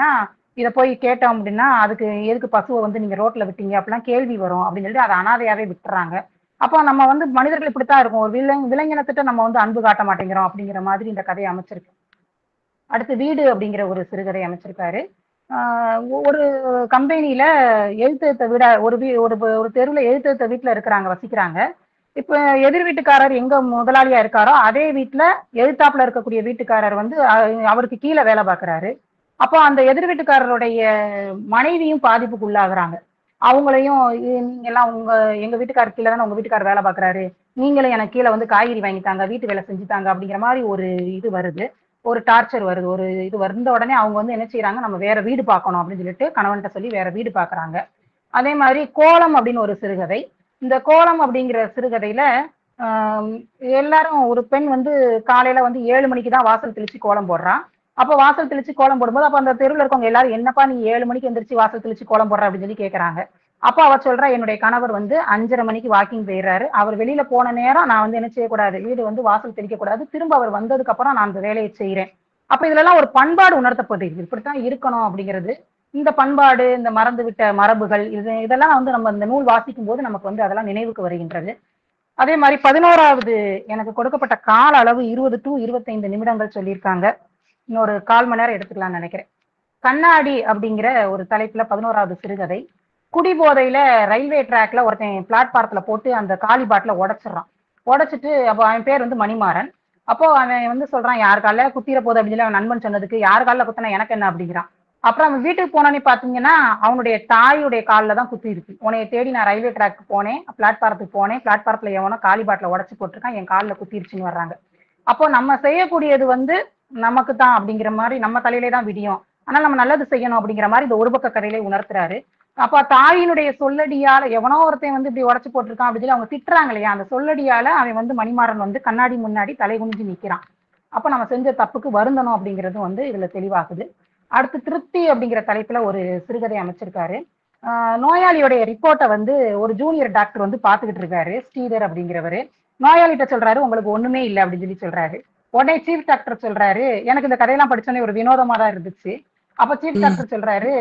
இதை போய் கேட்டோம் அப்படின்னா அதுக்கு எதுக்கு பசுவை வந்து நீங்க ரோட்ல விட்டீங்க அப்படிலாம் கேள்வி வரும் அப்படின்னு சொல்லிட்டு அதை அனாதையாவே விட்டுறாங்க அப்போ நம்ம வந்து மனிதர்கள் இப்படித்தான் இருக்கும் ஒரு விலங்கு விலங்கினத்திட்ட நம்ம வந்து அன்பு காட்ட மாட்டேங்கிறோம் அப்படிங்கிற மாதிரி இந்த கதையை அமைச்சிருக்கு அடுத்து வீடு அப்படிங்கிற ஒரு சிறுகதை அமைச்சிருக்காரு ஆஹ் ஒரு கம்பெனியில எழுத்தெழுத்த வீட ஒரு வீ ஒரு ஒரு தெருவில் எழுத்தெழுத்த வீட்டில் இருக்கிறாங்க வசிக்கிறாங்க இப்போ எதிர் வீட்டுக்காரர் எங்க முதலாளியா இருக்காரோ அதே வீட்டில் எழுத்தாப்புல இருக்கக்கூடிய வீட்டுக்காரர் வந்து அஹ், அவருக்கு கீழே வேலை பார்க்குறாரு அப்போ அந்த எதிர் வீட்டுக்காரருடைய மனைவியும் பாதிப்புக்கு உள்ளாகுறாங்க அவங்களையும் "இ- நீங்க எல்லாம் உங்க எங்க வீட்டுக்காரர் கீழே தானே உங்க வீட்டுக்காரர் வேலை பார்க்குறாரு நீங்களும் எனக்கு கீழே வந்து காய்கறி வாங்கித்தாங்க வீட்டு வேலை செஞ்சுட்டாங்க அப்படிங்கிற மாதிரி ஒரு இது வருது ஒரு டார்ச்சர் வருது ஒரு இது வந்த உடனே அவங்க வந்து என்ன செய்யறாங்க நம்ம வேற வீடு பார்க்கணும் அப்படின்னு சொல்லிட்டு கணவன்கிட்ட சொல்லி வேற வீடு பார்க்கறாங்க அதே மாதிரி கோலம் அப்படின்னு ஒரு சிறுகதை இந்த கோலம் அப்படிங்கிற சிறுகதையில ஆம், எல்லாரும் ஒரு பெண் வந்து காலையில வந்து ஏழு மணிக்கு தான் வாசல் தெளிச்சு கோலம் போடுறான் அப்போ வாசல் தெளிச்சு கோலம் போடும்போது அப்போ அந்த தெருவில் இருக்கவங்க எல்லாரும் என்னப்பா நீ ஏழு மணிக்கு எந்திரிச்சு வாசல் தெளிச்சு கோலம் போடுற அப்படின்னு சொல்லி கேட்கறாங்க அப்போ அவ சொல்றா என்னுடைய கணவர் வந்து அஞ்சரை மணிக்கு வாக்கிங் போயிடுறாரு அவர் வெளியில போன நேரம் நான் வந்து என்ன செய்யக்கூடாது வீடு வந்து வாசல் தெளிக்க கூடாது திரும்ப அவர் வந்ததுக்கு அப்புறம் நான் அந்த வேலையை செய்யறேன் அப்ப இதுலலாம் ஒரு பண்பாடு உணர்த்தப்பட்டிருக்கு இப்படித்தான் இருக்கணும் அப்படிங்கிறது இந்த பண்பாடு இந்த மறந்து விட்ட மரபுகள் இது இதெல்லாம் வந்து நம்ம இந்த நூல் வாசிக்கும் போது நமக்கு வந்து அதெல்லாம் நினைவுக்கு வருகின்றது அதே மாதிரி பதினோராவது எனக்கு கொடுக்கப்பட்ட கால அளவு இருபது டு இருபத்தைந்து நிமிடங்கள் சொல்லியிருக்காங்க இன்னொரு கால் மணி நேரம் எடுத்துக்கலாம்னு நினைக்கிறேன் கண்ணாடி அப்படிங்கிற ஒரு தலைப்புல பதினோராவது சிறுகதை குடிபோதையில ரயில்வே ட்ராக்ல ஒருத்தன் பிளாட்பாரத்துல போட்டு அந்த காலி பாட்டில உடைச்சிடுறான் உடைச்சிட்டு அப்போ அவன் பேர் வந்து மணிமாறன் அப்போ அவன் வந்து சொல்றான் யார் கால குத்திர போகுது அப்படின்னு சொல்லி அவன் நண்பன் சொன்னதுக்கு யார் காலில் குத்தினா எனக்கு என்ன அப்படிங்கிறான் அப்புறம் அவன் வீட்டுக்கு போனோன்னே பாத்தீங்கன்னா அவனுடைய தாயுடைய காலில் தான் குத்தி இருக்கு உன்னைய தேடி நான் ரயில்வே ட்ராக்கு போனேன் பிளாட்பாரத்துக்கு போனேன் பிளாட்பாரத்துல எவனோ காலி பாட்டில உடச்சு போட்டிருக்கான் என் காலில் குத்திருச்சுன்னு வர்றாங்க அப்போ நம்ம செய்யக்கூடியது வந்து நமக்கு தான் அப்படிங்கிற மாதிரி நம்ம தலையிலே தான் விடியும் ஆனால் நம்ம நல்லது செய்யணும் அப்படிங்கிற மாதிரி இந்த ஒரு பக்க கதையிலே உணர்த்துறாரு அப்ப தாயினுடைய சொல்லடியால எவனோ ஒருத்தன் வந்து இப்படி உடச்சு போட்டிருக்கான் அப்படின்னு சொல்லி அவங்க திட்டுறாங்க இல்லையா அந்த சொல்லடியால அவன் வந்து மணிமாறன் வந்து கண்ணாடி முன்னாடி தலை குனிஞ்சு நிக்கிறான் அப்ப நம்ம செஞ்ச தப்புக்கு வருந்தணும் அப்படிங்கிறதும் வந்து இதுல தெளிவாகுது அடுத்து திருப்தி அப்படிங்கிற தலைப்புல ஒரு சிறுகதை அமைச்சிருக்காரு ஆஹ் நோயாளியோடைய ரிப்போர்ட்டை வந்து ஒரு ஜூனியர் டாக்டர் வந்து பாத்துக்கிட்டு இருக்காரு ஸ்ரீதர் அப்படிங்கிறவரு நோயாளிகிட்ட சொல்றாரு உங்களுக்கு ஒண்ணுமே இல்லை அப்படின்னு சொல்லி சொல்றாரு உடனே சீஃப் டாக்டர் சொல்றாரு எனக்கு இந்த கதையெல்லாம் படிச்சோன்னே ஒரு வினோதமா தான் இருந்துச்சு அப்ப சீஃப் டாக்டர் சொல்றாரு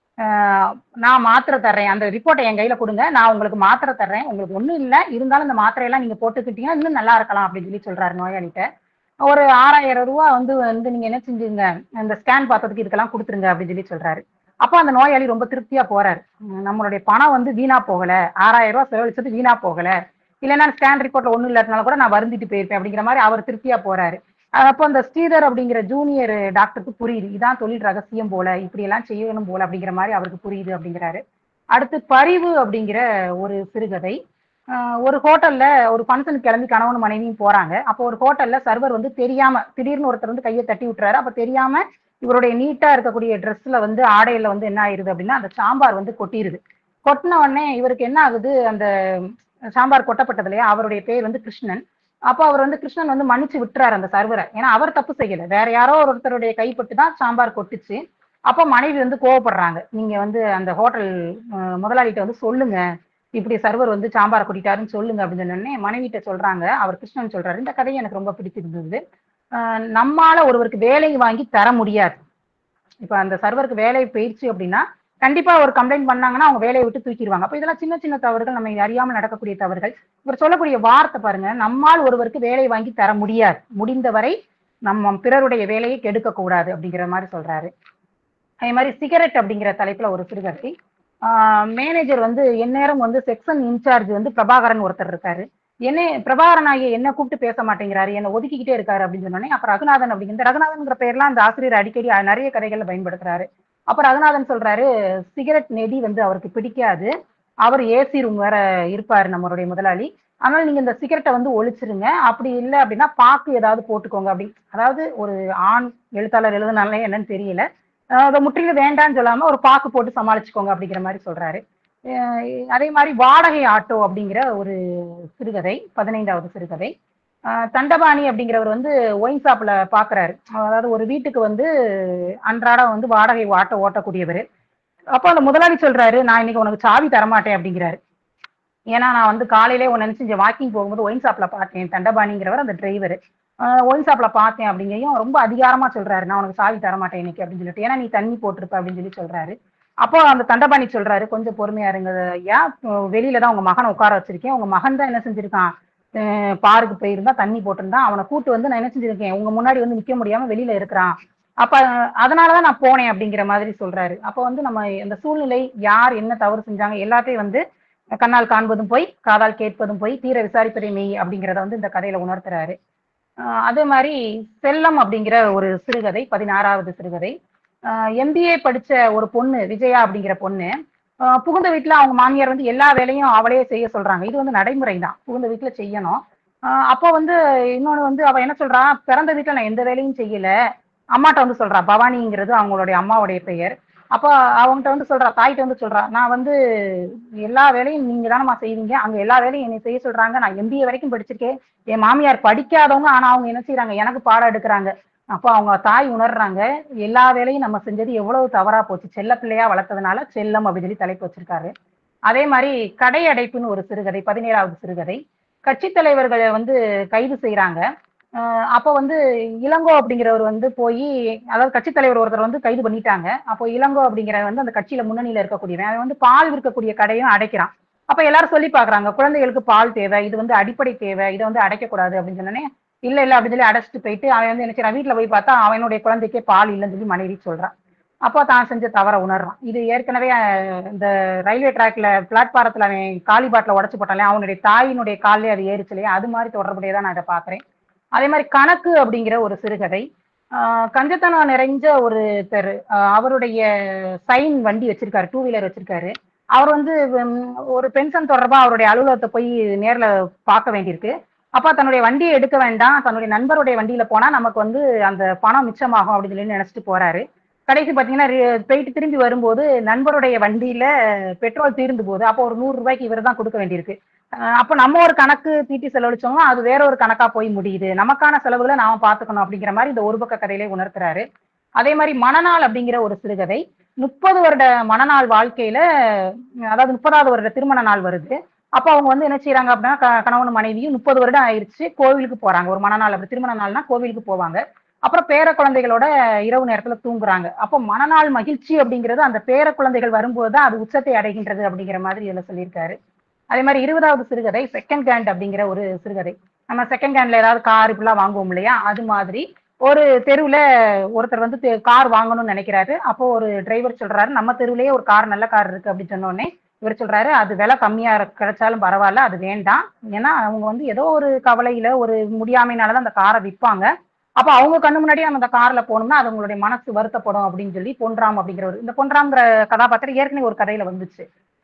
ஆஹ் நான் மாத்திரை தர்றேன் அந்த ரிப்போர்ட்டை என் கையில கொடுங்க நான் உங்களுக்கு மாத்திரை தர்றேன் உங்களுக்கு ஒண்ணும் இல்லை இருந்தாலும் இந்த மாத்திரையெல்லாம் நீங்க போட்டுக்கிட்டீங்கன்னா இன்னும் நல்லா இருக்கலாம் அப்படின்னு சொல்லி சொல்றாரு நோயாளிகிட்ட ஒரு ஆறாயிரம் ரூபா வந்து வந்து நீங்க என்ன செஞ்சுங்க இந்த ஸ்கேன் பார்த்ததுக்கு இதுக்கெல்லாம் கொடுத்துருங்க அப்படின்னு சொல்லி சொல்றாரு அப்போ அந்த நோயாளி ரொம்ப திருப்தியா போறாரு உம் நம்மளுடைய பணம் வந்து வீணா போகல ஆறாயிரம் ரூபாய் செலவழிச்சது வீணா போகல இல்லைன்னா ஸ்கேன் ரிப்போர்ட்ல ஒண்ணும் இல்லாதனால கூட நான் வருந்திட்டு போயிருப்பேன் அப்படிங்கிற மாதிரி அவர் திருப்தியா போறாரு அஹ் அப்போ அந்த ஸ்ரீதர் அப்படிங்கிற ஜூனியர் டாக்டருக்கு புரியுது இதான் தொழில் ரகசியம் போல இப்படி எல்லாம் செய்யணும் போல அப்படிங்கிற மாதிரி அவருக்கு புரியுது அப்படிங்கிறாரு அடுத்து பரிவு அப்படிங்கிற ஒரு சிறுகதை ஆஹ் ஒரு ஹோட்டல்ல ஒரு ஃபங்க்ஷனுக்கு கிளம்பி கணவன் மனைவியும் போறாங்க அப்போ ஒரு ஹோட்டல்ல சர்வர் வந்து தெரியாம திடீர்னு ஒருத்தர் வந்து கையை தட்டி விட்டுறாரு அப்ப தெரியாம இவருடைய நீட்டா இருக்கக்கூடிய ட்ரெஸ்ல வந்து ஆடையில வந்து என்ன ஆயிருது அப்படின்னா அந்த சாம்பார் வந்து கொட்டிருது கொட்டின உடனே இவருக்கு என்ன ஆகுது அந்த சாம்பார் கொட்டப்பட்டது இல்லையா அவருடைய பேர் வந்து கிருஷ்ணன் அப்போ அவர் வந்து கிருஷ்ணன் வந்து மன்னிச்சு விட்டுறாரு அந்த சர்வரை ஏன்னா அவர் தப்பு செய்யல வேற யாரோ ஒருத்தருடைய கைப்பட்டு தான் சாம்பார் கொட்டுச்சு அப்போ மனைவி வந்து கோவப்படுறாங்க நீங்க வந்து அந்த ஹோட்டல் முதலாளிகிட்ட வந்து சொல்லுங்க இப்படி சர்வர் வந்து சாம்பார் கொட்டிட்டாருன்னு சொல்லுங்க அப்படின்னு சொன்னோடனே மனைவிட்ட சொல்றாங்க அவர் கிருஷ்ணன் சொல்றாரு இந்த கதையை எனக்கு ரொம்ப பிடிச்சிருந்தது ஆஹ் நம்மால ஒருவருக்கு வேலை வாங்கி தர முடியாது இப்ப அந்த சர்வருக்கு வேலை போயிடுச்சு அப்படின்னா கண்டிப்பா ஒரு கம்ப்ளைண்ட் பண்ணாங்கன்னா அவங்க வேலையை விட்டு தூக்கிடுவாங்க அப்ப இதெல்லாம் சின்ன சின்ன தவறுகள் நம்ம அறியாமல் நடக்கக்கூடிய தவறுகள் இவர் சொல்லக்கூடிய வார்த்தை பாருங்க நம்மால் ஒருவருக்கு வேலை வாங்கி தர முடியாது முடிந்தவரை நம்ம பிறருடைய வேலையை கெடுக்க கூடாது அப்படிங்கிற மாதிரி சொல்றாரு அதே மாதிரி சிகரெட் அப்படிங்கிற தலைப்புல ஒரு சிறுகதை மேனேஜர் வந்து எந்நேரம் வந்து செக்ஷன் இன்சார்ஜ் வந்து பிரபாகரன் ஒருத்தர் இருக்காரு என்ன பிரபாகரன் ஆகிய என்ன கூப்பிட்டு பேச மாட்டேங்கிறாரு என்ன ஒதுக்கிக்கிட்டே இருக்காரு அப்படின்னு சொன்னோடனே அப்ப ரகுநாதன் அப்படிங்கிற ரகுநாதன்ங்கிற பேர்லாம் அந்த ஆசிரியர் அடிக்கடி அஹ், நிறைய கதைகள்ல பயன்படுத்துறாரு அப்ப ரகுநாதன் சொல்றாரு சிகரெட் நெடி வந்து அவருக்கு பிடிக்காது அவர் ஏசி ரூம் வேற இருப்பாரு நம்மளுடைய முதலாளி அதனால நீங்க இந்த சிகரெட்டை வந்து ஒழிச்சிருங்க அப்படி இல்லை அப்படின்னா பாக்கு ஏதாவது போட்டுக்கோங்க அப்படி அதாவது ஒரு ஆண் எழுத்தாளர் எழுதுனாலே என்னன்னு தெரியல அஹ் அதை முற்றிலும் வேண்டாம்னு சொல்லாம ஒரு பாக்கு போட்டு சமாளிச்சுக்கோங்க அப்படிங்கிற மாதிரி சொல்றாரு அஹ் அதே மாதிரி வாடகை ஆட்டோ அப்படிங்கிற ஒரு சிறுகதை பதினைந்தாவது சிறுகதை அஹ் தண்டபாணி அப்படிங்கிறவர் வந்து ஒயின் ஷாப்ல பாக்குறாரு அதாவது ஒரு வீட்டுக்கு வந்து அன்றாடம் வந்து வாடகை ஆட்டோ ஓட்டக்கூடியவர் அப்போ அந்த முதலாளி சொல்றாரு நான் இன்னைக்கு உனக்கு சாவி தரமாட்டேன் அப்படிங்கிறாரு ஏன்னா நான் வந்து காலையிலே உன்னை நினைச்சு இங்க வாக்கிங் போகும்போது ஒயின் ஷாப்ல பார்த்தேன் தண்டபாணிங்கிறவர் அந்த டிரைவர் ஒயின் ஷாப்ல பார்த்தேன் அப்படிங்கையும் ரொம்ப அதிகாரமா சொல்றாரு நான் உனக்கு சாவி தர மாட்டேன் இன்னைக்கு அப்படின்னு சொல்லிட்டு ஏன்னா நீ தண்ணி போட்டிருப்ப அப்படின்னு சொல்லி சொல்றாரு அப்போ அந்த தண்டபாணி சொல்றாரு கொஞ்சம் பொறுமையா இருங்க ஐயா வெளியில தான் உங்க மகனை உட்கார வச்சிருக்கேன் உங்க மகன் தான் என்ன செஞ்சிருக்கான் அஹ் பாருக்கு போயிருந்தா தண்ணி போட்டிருந்தான் அவனை கூட்டு வந்து நான் என்ன செஞ்சிருக்கேன் உங்க முன்னாடி வந்து நிக்க முடியாம வெளியில இருக்கிறான் அப்ப அதனாலதான் நான் போனேன் அப்படிங்கிற மாதிரி சொல்றாரு அப்ப வந்து நம்ம இந்த சூழ்நிலை யார் என்ன தவறு செஞ்சாங்க எல்லாத்தையும் வந்து கண்ணால் காண்பதும் போய் காதால் கேட்பதும் போய் தீர விசாரிப்பதே மெய் அப்படிங்கிறத வந்து இந்த கதையில உணர்த்துறாரு ஆஹ் அதே மாதிரி செல்லம் அப்படிங்கிற ஒரு சிறுகதை பதினாறாவது சிறுகதை எம்பிஏ படிச்ச ஒரு பொண்ணு விஜயா அப்படிங்கிற பொண்ணு ஆஹ் புகுந்த வீட்டுல அவங்க மாமியார் வந்து எல்லா வேலையும் அவளே செய்ய சொல்றாங்க இது வந்து நடைமுறை தான் புகுந்த வீட்டுல செய்யணும் ஆஹ் அப்போ வந்து இன்னொன்னு வந்து அவ என்ன சொல்றா பிறந்த வீட்டுல நான் எந்த வேலையும் செய்யல அம்மாட்ட வந்து சொல்றா பவானிங்கிறது அவங்களுடைய அம்மாவுடைய பெயர் அப்போ அவங்ககிட்ட வந்து சொல்றா தாய்கிட்ட வந்து சொல்றா நான் வந்து எல்லா வேலையும் நீங்க தானம்மா செய்வீங்க அங்க எல்லா வேலையும் என்னை செய்ய சொல்றாங்க நான் எம்பிஏ வரைக்கும் படிச்சிருக்கேன் என் மாமியார் படிக்காதவங்க ஆனா அவங்க என்ன செய்யறாங்க எனக்கு பாடம் எடுக்கிறாங்க அப்போ அவங்க தாய் உணர்றாங்க எல்லா வேலையும் நம்ம செஞ்சது எவ்வளவு தவறா போச்சு செல்ல பிள்ளையா வளர்த்ததுனால செல்லம் அப்படின்னு சொல்லி தலைப்பு வச்சிருக்காரு அதே மாதிரி கடை அடைப்புன்னு ஒரு சிறுகதை பதினேழாவது சிறுகதை கட்சி தலைவர்களை வந்து கைது செய்யறாங்க அப்போ வந்து இளங்கோ அப்படிங்கிறவர் வந்து போய் அதாவது கட்சி தலைவர் ஒருத்தர் வந்து கைது பண்ணிட்டாங்க அப்போ இளங்கோ அப்படிங்கிற வந்து அந்த கட்சியில முன்னணியில இருக்கக்கூடியவன் அவன் வந்து பால் விற்கக்கூடிய கடையும் அடைக்கிறான் அப்ப எல்லாரும் சொல்லி பாக்குறாங்க குழந்தைகளுக்கு பால் தேவை இது வந்து அடிப்படை தேவை இதை வந்து அடைக்கக்கூடாது அப்படின்னு சொன்னோன்னே இல்ல இல்ல அப்படின்னு சொல்லி அடைச்சிட்டு போயிட்டு அவன் வந்து என்ன செய்யறான் வீட்டுல போய் பார்த்தா அவனுடைய குழந்தைக்கே பால் இல்லைன்னு சொல்லி மனைவி சொல்றான் அப்போ தான் செஞ்ச தவற உணர்றான் இது ஏற்கனவே இந்த ரயில்வே டிராக்ல பிளாட்பாரத்துல அவன் காலி பாட்டில உடச்சு போட்டாலே அவனுடைய தாயினுடைய காலிலே அது ஏறிச்சு இல்லையா அது மாதிரி தொடர்புடையதான் நான் இதை பாக்குறேன் அதே மாதிரி கணக்கு அப்படிங்கிற ஒரு சிறுகதை கஞ்சத்தனம் நிறைஞ்ச ஒரு தெரு அவருடைய சைன் வண்டி வச்சிருக்காரு டூ வீலர் வச்சிருக்காரு அவர் வந்து ஒரு பென்ஷன் தொடர்பா அவருடைய அலுவலகத்தை போய் நேர்ல பார்க்க வேண்டியிருக்கு அப்ப தன்னுடைய வண்டியை எடுக்க வேண்டாம் தன்னுடைய நண்பருடைய வண்டியில போனா நமக்கு வந்து அந்த பணம் மிச்சமாகும் அப்படின்னு சொல்லி நினைச்சிட்டு போறாரு கடைசி பாத்தீங்கன்னா போயிட்டு திரும்பி வரும்போது நண்பருடைய வண்டியில பெட்ரோல் தீர்ந்து போகுது அப்போ ஒரு நூறு ரூபாய்க்கு இவர் தான் கொடுக்க வேண்டியிருக்கு அப்ப நம்ம ஒரு கணக்கு தீட்டி செலவழிச்சோம்னா அது வேற ஒரு கணக்கா போய் முடியுது நமக்கான செலவுகளை நாம பாத்துக்கணும் அப்படிங்கிற மாதிரி இந்த ஒரு பக்க கதையிலே உணர்த்துறாரு அதே மாதிரி மனநாள் அப்படிங்கிற ஒரு சிறுகதை முப்பது வருட மனநாள் வாழ்க்கையில அதாவது முப்பதாவது வருட திருமண நாள் வருது அப்போ அவங்க வந்து என்ன செய்யறாங்க அப்படின்னா கணவன் மனைவியும் முப்பது வருடம் ஆயிடுச்சு கோவிலுக்கு போறாங்க ஒரு மனநாள் அப்படி திருமண நாள்னா கோவிலுக்கு போவாங்க அப்புறம் பேர குழந்தைகளோட இரவு நேரத்துல தூங்குறாங்க அப்போ மனநாள் மகிழ்ச்சி அப்படிங்கிறது அந்த பேர குழந்தைகள் வரும்போது தான் அது உச்சத்தை அடைகின்றது அப்படிங்கிற மாதிரி இதுல சொல்லியிருக்காரு அதே மாதிரி இருபதாவது சிறுகதை செகண்ட் ஹேண்ட் அப்படிங்கிற ஒரு சிறுகதை நம்ம செகண்ட் ஹேண்ட்ல ஏதாவது கார் இப்படிலாம் வாங்குவோம் இல்லையா அது மாதிரி ஒரு தெருவுல ஒருத்தர் வந்து கார் வாங்கணும்னு நினைக்கிறாரு அப்போ ஒரு டிரைவர் சொல்றாரு நம்ம தெருவுலயே ஒரு கார் நல்ல கார் இருக்கு அப்படின்னு சொன்னோடனே இவர் சொல்றாரு அது விலை கம்மியா கிடைச்சாலும் பரவாயில்ல அது வேண்டாம் ஏன்னா அவங்க வந்து ஏதோ ஒரு கவலையில ஒரு முடியாமைனாலதான் அந்த காரை விற்பாங்க அப்ப அவங்க கண்ணு முன்னாடியே நம்ம அந்த கார்ல போனோம்னா அது உங்களுடைய மனசு வருத்தப்படும் அப்படின்னு சொல்லி பொன்ராம் அப்படிங்கிற ஒரு இந்த பொன்ராம்ங்கிற கதாபாத்திரம் ஏற்கனவே ஒரு கதையில வந்துச்சு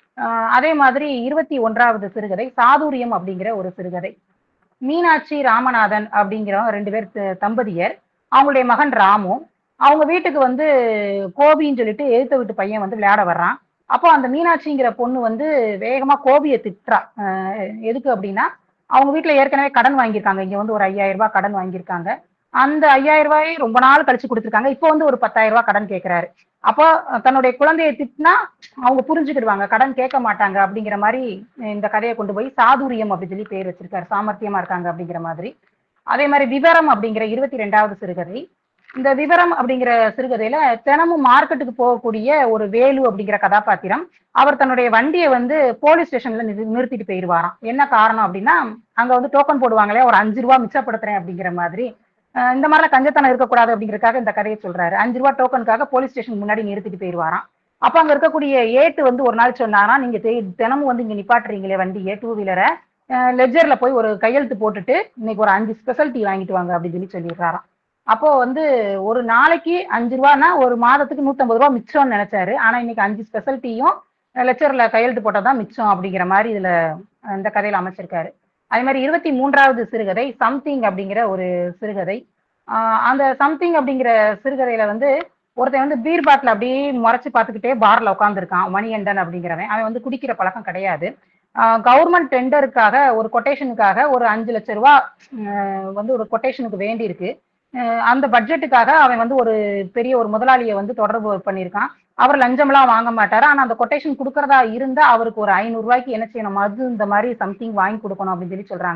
அதே மாதிரி இருபத்தி ஒன்றாவது சிறுகதை சாதுரியம் அப்படிங்கிற ஒரு சிறுகதை மீனாட்சி ராமநாதன் அப்படிங்கிற ரெண்டு பேர் தம்பதியர் அவங்களுடைய மகன் ராமு அவங்க வீட்டுக்கு வந்து கோபின்னு சொல்லிட்டு எழுத்த வீட்டு பையன் வந்து விளையாட வர்றான் அப்போ அந்த மீனாட்சிங்கிற பொண்ணு வந்து வேகமா கோபியை திட்டுறா எதுக்கு அப்படின்னா அவங்க வீட்டுல ஏற்கனவே கடன் வாங்கியிருக்காங்க இங்க வந்து ஒரு ஐயாயிரம் ரூபாய் கடன் வாங்கியிருக்காங்க அந்த ஐயாயிரம் ரூபாயை ரொம்ப நாள் கழிச்சு கொடுத்துருக்காங்க இப்போ வந்து ஒரு பத்தாயிரம் ரூபாய் கடன் கேட்கிறாரு அப்போ தன்னுடைய குழந்தையை திட்டினா அவங்க புரிஞ்சுக்கிடுவாங்க கடன் கேட்க மாட்டாங்க அப்படிங்கிற மாதிரி இந்த கதையை கொண்டு போய் சாதுரியம் அப்படின்னு சொல்லி பேர் வச்சிருக்காரு சாமர்த்தியமா இருக்காங்க அப்படிங்கிற மாதிரி அதே மாதிரி விவரம் அப்படிங்கிற இருபத்தி ரெண்டாவது சிறுகதை இந்த விவரம் அப்படிங்கிற சிறுகதையில தினமும் மார்க்கெட்டுக்கு போகக்கூடிய ஒரு வேலு அப்படிங்கிற கதாபாத்திரம் அவர் தன்னுடைய வண்டியை வந்து போலீஸ் ஸ்டேஷன்ல நிறுத்திட்டு போயிருவாராம் என்ன காரணம் அப்படின்னா அங்க வந்து டோக்கன் போடுவாங்களே ஒரு அஞ்சு ரூபா மிச்சப்படுத்துறேன் அப்படிங்கிற மாதிரி இந்த மாதிரிலாம் கஞ்சத்தனம் இருக்கக்கூடாது அப்படிங்கறதுக்காக இந்த கதையை சொல்றாரு அஞ்சு ரூபா டோக்கனுக்காக போலீஸ் ஸ்டேஷன் முன்னாடி நிறுத்திட்டு போயிருவாராம் அப்ப அங்க இருக்கக்கூடிய ஏட்டு வந்து ஒரு நாள் சொன்னாரா நீங்க தினமும் வந்து இங்க நிப்பாட்டுறீங்களே வண்டியை டூ வீலரை லெஜர்ல போய் ஒரு கையெழுத்து போட்டுட்டு இன்னைக்கு ஒரு அஞ்சு ஸ்பெஷல் டீ வாங்கிட்டு வாங்க அப்படின்னு சொல்லி சொல்லிடுறாராம் அப்போ வந்து ஒரு நாளைக்கு அஞ்சு ரூபானா ஒரு மாதத்துக்கு நூத்தம்பது ரூபா மிச்சம்னு நினைச்சாரு ஆனா இன்னைக்கு அஞ்சு ஸ்பெஷல் டீயும் லெக்சர்ல கையெழுத்து போட்டதான் மிச்சம் அப்படிங்கிற மாதிரி இதுல இந்த கதையில அமைச்சிருக்காரு அதே மாதிரி இருபத்தி மூன்றாவது சிறுகதை சம்திங் அப்படிங்கிற ஒரு சிறுகதை அந்த சம்திங் அப்படிங்கிற சிறுகதையில வந்து ஒருத்தன் வந்து பீர் பாட்டில் அப்படியே முறைச்சு பார்த்துக்கிட்டே பார்ல உட்காந்துருக்கான் மணிகண்டன் அப்படிங்கிறவன் அவன் வந்து குடிக்கிற பழக்கம் கிடையாது கவர்மெண்ட் டெண்டருக்காக ஒரு கொட்டேஷனுக்காக ஒரு அஞ்சு லட்ச ரூபா வந்து ஒரு கொட்டேஷனுக்கு வேண்டி இருக்கு அந்த பட்ஜெட்டுக்காக அவன் வந்து ஒரு பெரிய ஒரு முதலாளியை வந்து தொடர்பு பண்ணியிருக்கான் அவர் லஞ்சம்லாம் வாங்க மாட்டாரு ஆனா அந்த கொட்டேஷன் கொடுக்கறதா இருந்தா அவருக்கு ஒரு ஐநூறு ரூபாய்க்கு என்ன செய்யணும் மது இந்த மாதிரி சம்திங் வாங்கி கொடுக்கணும் அப்படின்னு சொல்லி சொல்றாங்க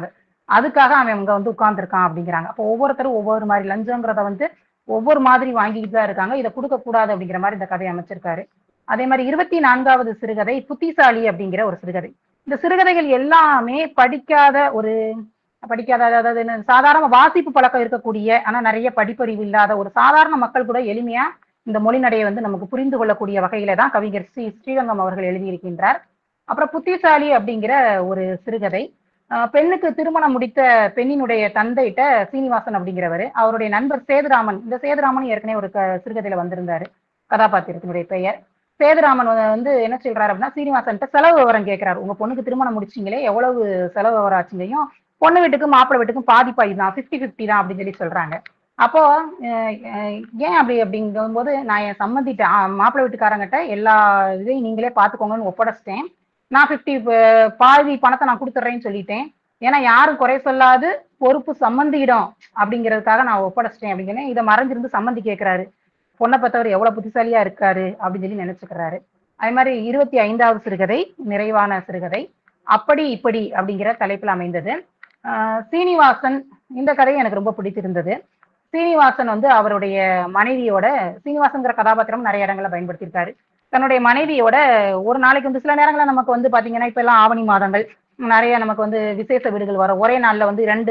அதுக்காக அவன் இங்க வந்து உட்கார்ந்துருக்கான் அப்படிங்கிறாங்க அப்போ ஒவ்வொருத்தரும் ஒவ்வொரு மாதிரி லஞ்சங்கிறத வந்து ஒவ்வொரு மாதிரி வாங்கிட்டு தான் இருக்காங்க இதை கொடுக்க கூடாது அப்படிங்கிற மாதிரி இந்த கதையை அமைச்சிருக்காரு அதே மாதிரி இருபத்தி நான்காவது சிறுகதை புத்திசாலி அப்படிங்கிற ஒரு சிறுகதை இந்த சிறுகதைகள் எல்லாமே படிக்காத ஒரு படிக்காத அதாவது என்ன, சாதாரண வாசிப்பு பழக்கம் இருக்கக்கூடிய ஆனா நிறைய படிப்பறிவு இல்லாத ஒரு சாதாரண மக்கள் கூட எளிமையா இந்த மொழிநடையை வந்து நமக்கு புரிந்து கொள்ளக்கூடிய வகையில தான் கவிஞர் ஸ்ரீ ஸ்ரீரங்கம் அவர்கள் எழுதியிருக்கின்றார் அப்புறம் புத்திசாலி அப்படிங்கிற ஒரு சிறுகதை ஆஹ் பெண்ணுக்கு திருமணம் முடித்த பெண்ணினுடைய தந்தைகிட்ட சீனிவாசன் அப்படிங்கிறவர் அவருடைய நண்பர் சேதுராமன் இந்த சேதுராமன் ஏற்கனவே ஒரு க சிறுகதையில வந்திருந்தாரு கதாபாத்திரத்தினுடைய பெயர் சேதுராமன் வந்து- வந்து என்ன சொல்றாரு அப்படின்னா சீனிவாசன்ட்ட செலவு விவரம் கேட்கிறாரு உங்க பொண்ணுக்கு திருமணம் முடிச்சீங்களே எவ்வளவு செலவு விவரம் ஆச்சுங்கையும் பொண்ணு வீட்டுக்கும் மாப்பிள்ளை வீட்டுக்கும் பாதி பாதி தான் ஃபிஃப்டி ஃபிஃப்டி தான் அப்படின்னு சொல்லி சொல்றாங்க அப்போ அஹ், அஹ், ஏன் அப்படி அப்படிங்கும்போது நான் என் சம்மந்திட்ட மாப்பிள்ளை வீட்டுக்காரங்கிட்ட எல்லா இதையும் நீங்களே பார்த்துக்கோங்கன்னு ஒப்படைச்சிட்டேன் நான் ஃபிஃப்டி பாதி பணத்தை நான் கொடுத்துட்றேன்னு சொல்லிட்டேன் ஏன்னா யாரும் குறை சொல்லாது பொறுப்பு சம்மந்தியிடம் அப்படிங்கிறதுக்காக நான் ஒப்படைச்சிட்டேன் அப்படின்னு இதை மறைஞ்சிருந்து சம்மந்தி கேட்கிறாரு பொண்ணை பார்த்தவர் எவ்வளவு புத்திசாலியா இருக்காரு அப்படின்னு சொல்லி நினைச்சுக்கிறாரு அதே மாதிரி இருபத்தி ஐந்தாவது சிறுகதை நிறைவான சிறுகதை அப்படி இப்படி அப்படிங்கிற தலைப்பில் அமைந்தது ஆஹ் சீனிவாசன் இந்த கதை எனக்கு ரொம்ப பிடித்திருந்தது சீனிவாசன் வந்து அவருடைய மனைவியோட சீனிவாசன்கிற கதாபாத்திரம் நிறைய இடங்கள்ல பயன்படுத்தியிருக்காரு தன்னுடைய மனைவியோட ஒரு நாளைக்கு வந்து சில நேரங்களில் நமக்கு வந்து பாத்தீங்கன்னா இப்ப எல்லாம் ஆவணி மாதங்கள் நிறைய நமக்கு வந்து விசேஷ வீடுகள் வரும் ஒரே நாள்ல வந்து இரண்டு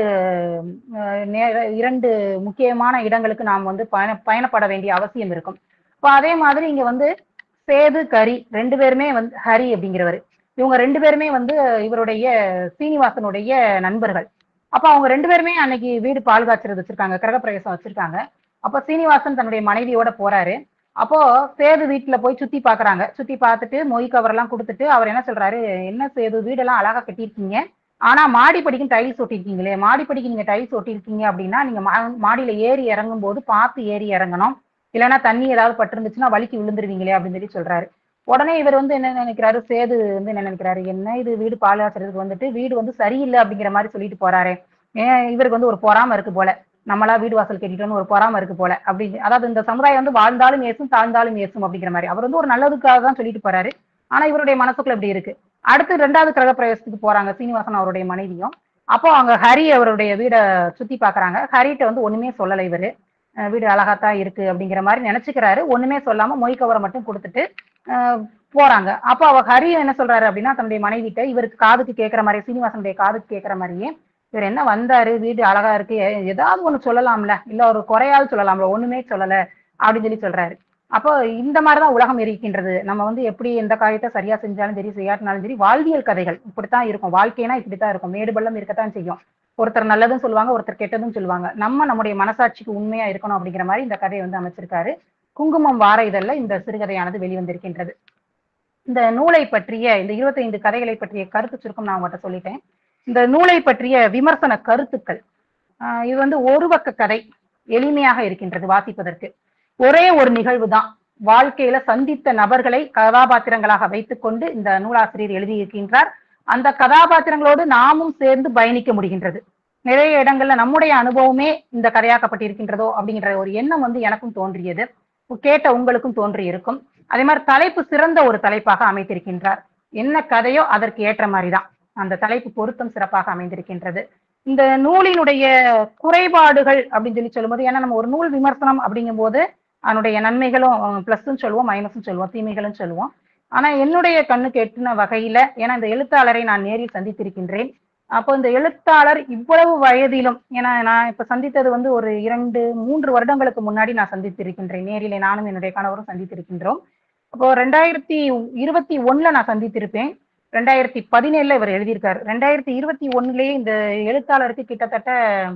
அஹ், நே- இரண்டு முக்கியமான இடங்களுக்கு நாம் வந்து பயண பயணப்பட வேண்டிய அவசியம் இருக்கும் இப்போ அதே மாதிரி இங்க வந்து சேது கரி ரெண்டு பேருமே வந்து ஹரி அப்படிங்கிறவர் இவங்க ரெண்டு பேருமே வந்து இவருடைய சீனிவாசனுடைய நண்பர்கள் அப்ப அவங்க ரெண்டு பேருமே அன்னைக்கு வீடு பால் காய்ச்சறது வச்சிருக்காங்க கிரகப்பிரவேசம் வச்சிருக்காங்க அப்ப சீனிவாசன் தன்னுடைய மனைவியோட போறாரு அப்போ சேது வீட்டுல போய் சுத்தி பாக்குறாங்க சுத்தி பார்த்துட்டு மொய் கவர் எல்லாம் கொடுத்துட்டு அவர் என்ன சொல்றாரு என்ன சேது வீடெல்லாம் அழகா கட்டியிருக்கீங்க ஆனா மாடிப்படிக்கும் டைல்ஸ் ஒட்டிருக்கீங்களே மாடிப்படிக்கு நீங்க டைல்ஸ் ஒட்டிருக்கீங்க அப்படின்னா நீங்க மா- மாடியில ஏறி இறங்கும் போது பார்த்து ஏறி இறங்கணும் இல்லைன்னா தண்ணி ஏதாவது பட்டிருந்துச்சுன்னா வலிக்கு விழுந்துருவீங்களே அப்படின்னு சொல்லி சொல்றாரு உடனே இவர் வந்து என்ன நினைக்கிறாரு சேது வந்து என்ன நினைக்கிறாரு என்ன இது வீடு பாலாசுறதுக்கு வந்துட்டு வீடு வந்து சரியில்லை அப்படிங்கிற மாதிரி சொல்லிட்டு போறாரே ஏன் இவருக்கு வந்து ஒரு பொறாம இருக்கு போல நம்மளா வீடு வாசல் கட்டிட்டோம்னு ஒரு பொறாம இருக்கு போல அப்படின்னு அதாவது இந்த சமுதாயம் வந்து வாழ்ந்தாலும் ஏசும் தாழ்ந்தாலும் ஏசும் அப்படிங்கிற மாதிரி அவர் வந்து ஒரு நல்லதுக்காக தான் சொல்லிட்டு போறாரு ஆனா இவருடைய மனசுக்குள்ள இப்படி இருக்கு அடுத்து ரெண்டாவது கிரக பிரவேசத்துக்கு போறாங்க சீனிவாசன் அவருடைய மனைவியும் அப்போ அங்க ஹரி அவருடைய வீடை சுத்தி பாக்குறாங்க ஹரிட்ட வந்து ஒண்ணுமே சொல்லலை இவரு அஹ் வீடு அழகாத்தான் இருக்கு அப்படிங்கிற மாதிரி நினைச்சுக்கிறாரு ஒண்ணுமே சொல்லாம மொய் கவரை மட்டும் கொடுத்துட்டு அஹ் போறாங்க அப்போ அவ ஹரி என்ன சொல்றாரு அப்படின்னா தன்னுடைய மனைவிட்ட இவருக்கு காதுக்கு கேட்கிற மாதிரி சீனிவாசனுடைய காதுக்கு கேட்கிற மாதிரியே இவர் என்ன வந்தாரு வீடு அழகா இருக்கு எ- ஏதாவது ஒண்ணு சொல்லலாம்ல இல்ல ஒரு குறையாவது சொல்லலாம்ல ஒண்ணுமே சொல்லல அப்படின்னு சொல்லி சொல்றாரு அப்போ இந்த மாதிரிதான் உலகம் இருக்கின்றது நம்ம வந்து எப்படி எந்த காரியத்தை சரியா செஞ்சாலும் சரி செய்யாட்டினாலும் சரி வாழ்வியல் கதைகள் இப்படித்தான் இருக்கும் வாழ்க்கைனா இப்படித்தான் இருக்கும் மேடு பள்ளம் இருக்கத்தான் செய்யும் ஒருத்தர் நல்லதும் சொல்லுவாங்க ஒருத்தர் கெட்டதும் சொல்லுவாங்க நம்ம நம்முடைய மனசாட்சிக்கு உண்மையா இருக்கணும் அப்படிங்கிற மாதிரி இந்த கதையை வந்து அமைச்சிருக்காரு குங்குமம் வார இதழ்ல இந்த சிறுகதையானது வெளிவந்திருக்கின்றது இந்த நூலை பற்றிய இந்த 25 கதைகளை பற்றிய கருத்து சுருக்கம் நான் உங்கள்கிட்ட சொல்லிட்டேன் இந்த நூலை பற்றிய விமர்சன கருத்துக்கள் ஆஹ் இது வந்து ஒரு பக்க கதை எளிமையாக இருக்கின்றது வாசிப்பதற்கு ஒரே ஒரு நிகழ்வு தான் வாழ்க்கையில சந்தித்த நபர்களை கதாபாத்திரங்களாக வைத்துக்கொண்டு இந்த நூலாசிரியர் எழுதியிருக்கின்றார் அந்த கதாபாத்திரங்களோடு நாமும் சேர்ந்து பயணிக்க முடிகின்றது நிறைய இடங்கள்ல நம்முடைய அனுபவமே இந்த கதையாக்கப்பட்டிருக்கின்றதோ அப்படிங்கிற ஒரு எண்ணம் வந்து எனக்கும் தோன்றியது கேட்ட உங்களுக்கும் தோன்றி இருக்கும் அதே மாதிரி தலைப்பு சிறந்த ஒரு தலைப்பாக அமைத்திருக்கின்றார் என்ன கதையோ அதற்கு ஏற்ற மாதிரிதான் அந்த தலைப்பு பொருத்தம் சிறப்பாக அமைந்திருக்கின்றது இந்த நூலினுடைய குறைபாடுகள் அப்படின்னு சொல்லி சொல்லும்போது ஏன்னா நம்ம ஒரு நூல் விமர்சனம் அப்படிங்கும்போது அதனுடைய நன்மைகளும் பிளஸும் சொல்லுவோம் மைனஸும் சொல்லுவோம் தீமைகளும் சொல்லுவோம் ஆனா என்னுடைய கண்ணுக்கு எட்டின வகையில ஏன்னா இந்த எழுத்தாளரை நான் நேரில் சந்தித்திருக்கின்றேன் அப்போ இந்த எழுத்தாளர் இவ்வளவு வயதிலும் ஏன்னா நான் இப்ப சந்தித்தது வந்து ஒரு இரண்டு மூன்று வருடங்களுக்கு முன்னாடி நான் சந்தித்திருக்கின்றேன் நேரிலே நானும் என்னுடைய கணவரும் சந்தித்திருக்கின்றோம் அப்போ ரெண்டாயிரத்தி இருபத்தி ஒண்ணுல நான் சந்தித்திருப்பேன் ரெண்டாயிரத்தி பதினேழுல இவர் எழுதியிருக்காரு ரெண்டாயிரத்தி இருபத்தி ஒண்ணுலயே இந்த எழுத்தாளருக்கு கிட்டத்தட்ட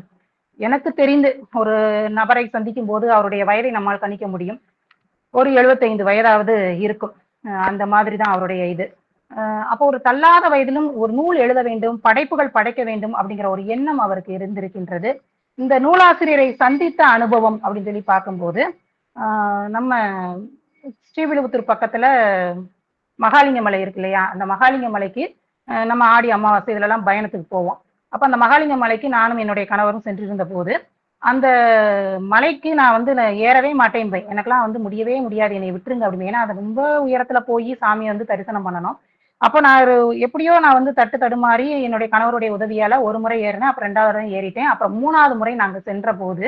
எனக்கு தெரிந்து ஒரு நபரை சந்திக்கும் போது அவருடைய வயதை நம்மால் கணிக்க முடியும் ஒரு 75 வயதாவது இருக்கும் அஹ் அந்த மாதிரி தான் அவருடைய இது அஹ் அப்போ ஒரு தள்ளாத வயதிலும் ஒரு நூல் எழுத வேண்டும் படைப்புகள் படைக்க வேண்டும் அப்படிங்கிற ஒரு எண்ணம் அவருக்கு இருந்திருக்கின்றது இந்த நூலாசிரியரை சந்தித்த அனுபவம் அப்படின்னு சொல்லி பார்க்கும்போது ஆஹ் நம்ம ஸ்ரீவில்லிபுத்தூர் பக்கத்துல மகாலிங்க மலை இருக்கு இல்லையா அந்த மகாலிங்க மலைக்கு அஹ் நம்ம ஆடி அமாவாசை இதுலலாம் பயணத்துக்கு போவோம் அப்ப அந்த மகாலிங்க மலைக்கு நானும் என்னுடைய கணவரும் சென்றிருந்த போது அந்த மலைக்கு நான் வந்து நான் ஏறவே மாட்டேன் பை எனக்கெல்லாம் வந்து முடியவே முடியாது என்னை விட்டுருங்க அப்படின்னு ஏன்னா அது ரொம்ப உயரத்துல போய் சாமியை வந்து தரிசனம் பண்ணணும் அப்போ நான் ஒரு எப்படியோ நான் வந்து தட்டு தடுமாறி என்னுடைய கணவருடைய உதவியால ஒரு முறை ஏறினேன் அப்புறம் ரெண்டாவது முறை ஏறிட்டேன் அப்புறம் மூணாவது முறை நாங்க சென்ற போது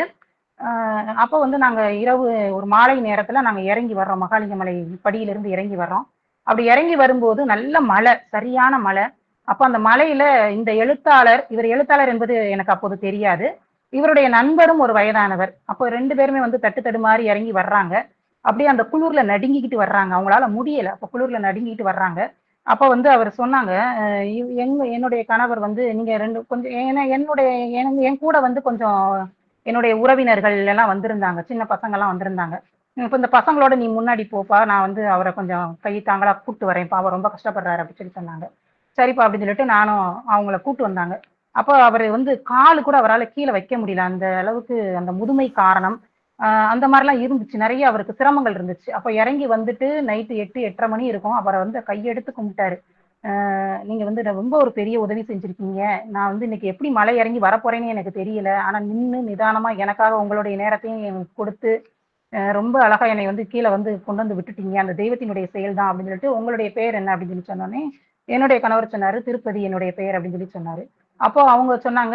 ஆஹ் அப்போ வந்து நாங்க இரவு ஒரு மாலை நேரத்துல நாங்க இறங்கி வர்றோம் மகாலிங்கமலை படியிலிருந்து இறங்கி வர்றோம் அப்படி இறங்கி வரும்போது நல்ல மழை சரியான மழை அப்போ அந்த மலையில இந்த எழுத்தாளர் இவர் எழுத்தாளர் என்பது எனக்கு அப்போது தெரியாது இவருடைய நண்பரும் ஒரு வயதானவர் அப்போ ரெண்டு பேருமே வந்து தட்டு தடுமாறி இறங்கி வர்றாங்க அப்படியே அந்த குளிர்ல நடுங்கிக்கிட்டு வர்றாங்க அவங்களால முடியல அப்போ குளிர்ல நடுங்கிட்டு வர்றாங்க அப்போ வந்து அவர் சொன்னாங்க அஹ் இவ்- எங்க என்னுடைய கணவர் வந்து நீங்க ரெண்டு கொஞ்சம் ஏன்னா என்னுடைய எனக்கு- என் கூட வந்து கொஞ்சம் என்னுடைய உறவினர்கள் எல்லாம் வந்திருந்தாங்க சின்ன பசங்க எல்லாம் வந்திருந்தாங்க இப்போ இந்த பசங்களோட நீ முன்னாடி போப்பா நான் வந்து அவரை கொஞ்சம் கை தாங்களா கூப்பிட்டு வரேன்ப்பா அவர் ரொம்ப கஷ்டப்படுறாரு அப்படின்னு சொல்லி சொன்னாங்க சரிப்பா அப்படின்னு சொல்லிட்டு நானும் அவங்கள கூப்பிட்டு வந்தாங்க அப்போ அவர் வந்து காலு கூட அவரால் கீழே வைக்க முடியல அந்த அளவுக்கு அந்த முதுமை காரணம் ஆஹ் அந்த மாதிரிலாம் இருந்துச்சு நிறைய அவருக்கு சிரமங்கள் இருந்துச்சு அப்போ இறங்கி வந்துட்டு நைட்டு எட்டு எட்டரை மணி இருக்கும் அவரை வந்து கையெடுத்து கும்பிட்டாரு ஆஹ் நீங்க வந்து ரொம்ப ஒரு பெரிய உதவி செஞ்சிருக்கீங்க நான் வந்து இன்னைக்கு எப்படி மலை இறங்கி வரப்போறேன்னு எனக்கு தெரியல ஆனா நின்று நிதானமா எனக்காக உங்களுடைய நேரத்தையும் எனக்கு கொடுத்து ஆஹ் ரொம்ப அழகா என்னை வந்து கீழே வந்து கொண்டு வந்து விட்டுட்டீங்க அந்த தெய்வத்தினுடைய செயல் தான் அப்படின்னு சொல்லிட்டு உங்களுடைய பெயர் என்ன அப்படின்னு சொல்லி சொன்னோன்னே என்னுடைய கணவர் சொன்னாரு திருப்பதி என்னுடைய பெயர் அப்படின்னு சொல்லி சொன்னாரு அப்போ அவங்க சொன்னாங்க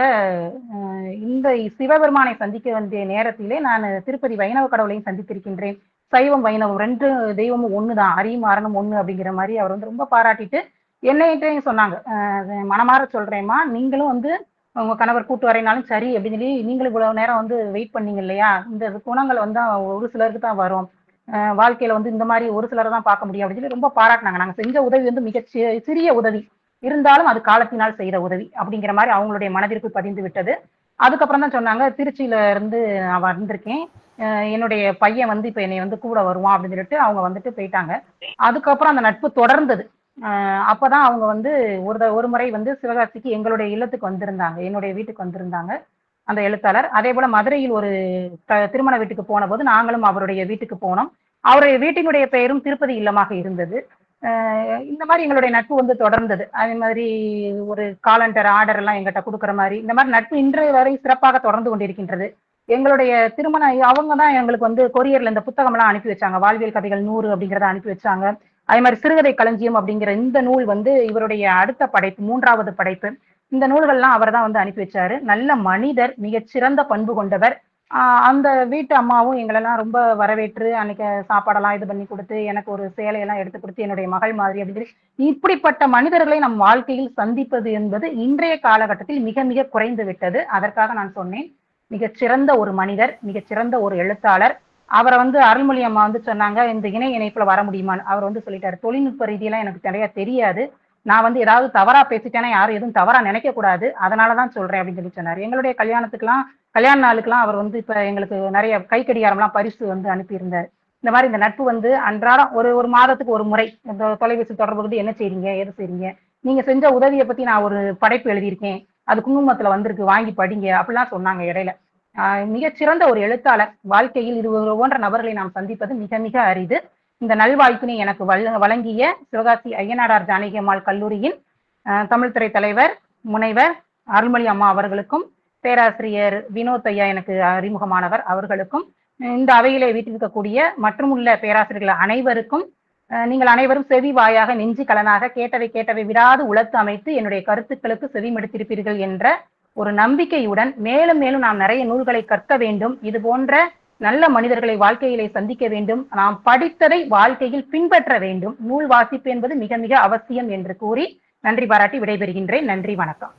அஹ் இந்த சிவபெருமானை சந்திக்க வேண்டிய நேரத்திலே நான் திருப்பதி வைணவ கடவுளையும் சந்தித்திருக்கின்றேன் சைவம் வைணவம் ரெண்டு தெய்வமும் ஒண்ணுதான் அரியும் மாறனும் ஒண்ணு அப்படிங்கிற மாதிரி அவர் வந்து ரொம்ப பாராட்டிட்டு என்னையிட்டையும் சொன்னாங்க அஹ் மனமார சொல்றேம்மா நீங்களும் வந்து உங்க கணவர் கூட்டு வரைனாலும் சரி அப்படின்னு சொல்லி நீங்களும் இவ்வளவு நேரம் வந்து வெயிட் பண்ணீங்க இல்லையா இந்த குணங்கள் வந்து ஒரு சிலருக்கு தான் வரும் அஹ் வாழ்க்கையில வந்து இந்த மாதிரி ஒரு சிலரை தான் பார்க்க முடியும் அப்படின்னு சொல்லி ரொம்ப பாராட்டினாங்க நாங்க செஞ்ச உதவி வந்து மிக சி- சிறிய உதவி இருந்தாலும் அது காலத்தினால் செய்த உதவி அப்படிங்கிற மாதிரி அவங்களுடைய மனதிற்கு பதிந்து விட்டது அதுக்கப்புறம் தான் சொன்னாங்க திருச்சியில இருந்து நான் வந்திருக்கேன் அஹ் என்னுடைய பையன் வந்து இப்ப என்னை வந்து கூட வருவான் அப்படின்னு சொல்லிட்டு அவங்க வந்துட்டு போயிட்டாங்க அதுக்கப்புறம் அந்த நட்பு தொடர்ந்தது அஹ் அப்பதான் அவங்க வந்து ஒரு த- ஒரு முறை வந்து சிவகாசிக்கு எங்களுடைய இல்லத்துக்கு வந்திருந்தாங்க என்னுடைய வீட்டுக்கு வந்திருந்தாங்க அந்த எழுத்தாளர் அதே போல மதுரையில் ஒரு த- திருமண வீட்டுக்கு போன போது நாங்களும் அவருடைய வீட்டுக்கு போனோம் அவருடைய வீட்டினுடைய பெயரும் திருப்பதி இல்லமாக இருந்தது அஹ் இந்த மாதிரி எங்களுடைய நட்பு வந்து தொடர்ந்தது அதே மாதிரி ஒரு காலண்டர் ஆர்டர் எல்லாம் எங்கிட்ட கொடுக்குற மாதிரி இந்த மாதிரி நட்பு இன்றைய வரை சிறப்பாக தொடர்ந்து கொண்டிருக்கின்றது எங்களுடைய திருமண அவங்க தான் எங்களுக்கு வந்து கொரியர்ல இந்த புத்தகம் எல்லாம் அனுப்பி வச்சாங்க வாழ்வியல் கதைகள் நூறு அப்படிங்கறத அனுப்பி வச்சாங்க அதே மாதிரி சிறுகதை களஞ்சியம் அப்படிங்கிற இந்த நூல் வந்து இவருடைய அடுத்த படைப்பு மூன்றாவது படைப்பு இந்த நூல்கள்லாம் அவர் தான் வந்து அனுப்பி வச்சாரு நல்ல மனிதர் மிகச் சிறந்த பண்பு கொண்டவர் ஆஹ் அந்த வீட்டு அம்மாவும் எங்களெல்லாம் ரொம்ப வரவேற்று அன்னைக்கு சாப்பாடெல்லாம் இது பண்ணி கொடுத்து எனக்கு ஒரு சேலையெல்லாம் எடுத்து கொடுத்து என்னுடைய மகள் மாதிரி அப்படின்னு சொல்லி இப்படிப்பட்ட மனிதர்களை நம் வாழ்க்கையில் சந்திப்பது என்பது இன்றைய காலகட்டத்தில் மிக மிக குறைந்து விட்டது அதற்காக நான் சொன்னேன் மிகச் சிறந்த ஒரு மனிதர் மிகச் சிறந்த ஒரு எழுத்தாளர் அவரை வந்து அருள்மொழி அம்மா வந்து சொன்னாங்க இந்த இணை இணைப்புல வர முடியுமான்னு அவர் வந்து சொல்லிட்டாரு தொழில்நுட்ப ரீதியெல்லாம் எனக்கு நிறைய தெரியாது நான் வந்து ஏதாவது தவறா பேசிட்டேன்னா யாரும் எதுவும் தவறா நினைக்க கூடாது அதனாலதான் சொல்றேன் அப்படின்னு சொல்லி சொன்னாரு எங்களுடைய கல்யாணத்துக்குலாம் கல்யாண நாளுக்குலாம் அவர் வந்து இப்ப எங்களுக்கு நிறைய கை கடிகாரம்லாம் பரிசு வந்து அனுப்பியிருந்தார் இந்த மாதிரி இந்த நட்பு வந்து அன்றாடம் ஒரு ஒரு மாதத்துக்கு ஒரு முறை இந்த தொலைபேசி தொடர்பு கொண்டு என்ன செய்றீங்க ஏது செய்றீங்க நீங்க செஞ்ச உதவியை பத்தி நான் ஒரு படைப்பு எழுதியிருக்கேன் அது குங்குமத்துல வந்திருக்கு வாங்கி படிங்க அப்படிலாம் சொன்னாங்க இடையில ஆஹ் மிகச்சிறந்த ஒரு எழுத்தாளர் வாழ்க்கையில் இது போன்ற நபர்களை நாம் சந்திப்பது மிக மிக அரிது இந்த நல்வாய்ப்பினை எனக்கு வழ- வழங்கிய சிவகாசி ஐயனாடார் ஜானகி அம்மாள் கல்லூரியின் ஆஹ் தமிழ் துறை தலைவர் முனைவர் அருள்மொழி அம்மா அவர்களுக்கும் பேராசிரியர் வினோத் ஐயா எனக்கு அறிமுகமானவர் அவர்களுக்கும் இந்த அவையிலே வீட்டிருக்கக்கூடிய மற்றும் உள்ள பேராசிரியர்கள் அனைவருக்கும் அஹ் நீங்கள் அனைவரும் செவி வாயாக நெஞ்சு கலனாக கேட்டவை கேட்டவை விடாது உளத்து அமைத்து என்னுடைய கருத்துக்களுக்கு செவிமடுத்திருப்பீர்கள் என்ற ஒரு நம்பிக்கையுடன் மேலும் மேலும் நாம் நிறைய நூல்களை கற்க வேண்டும் இது போன்ற நல்ல மனிதர்களை வாழ்க்கையிலே சந்திக்க வேண்டும் நாம் படித்ததை வாழ்க்கையில் பின்பற்ற வேண்டும் நூல் வாசிப்பு என்பது மிக மிக அவசியம் என்று கூறி நன்றி பாராட்டி விடைபெறுகின்றேன் நன்றி வணக்கம்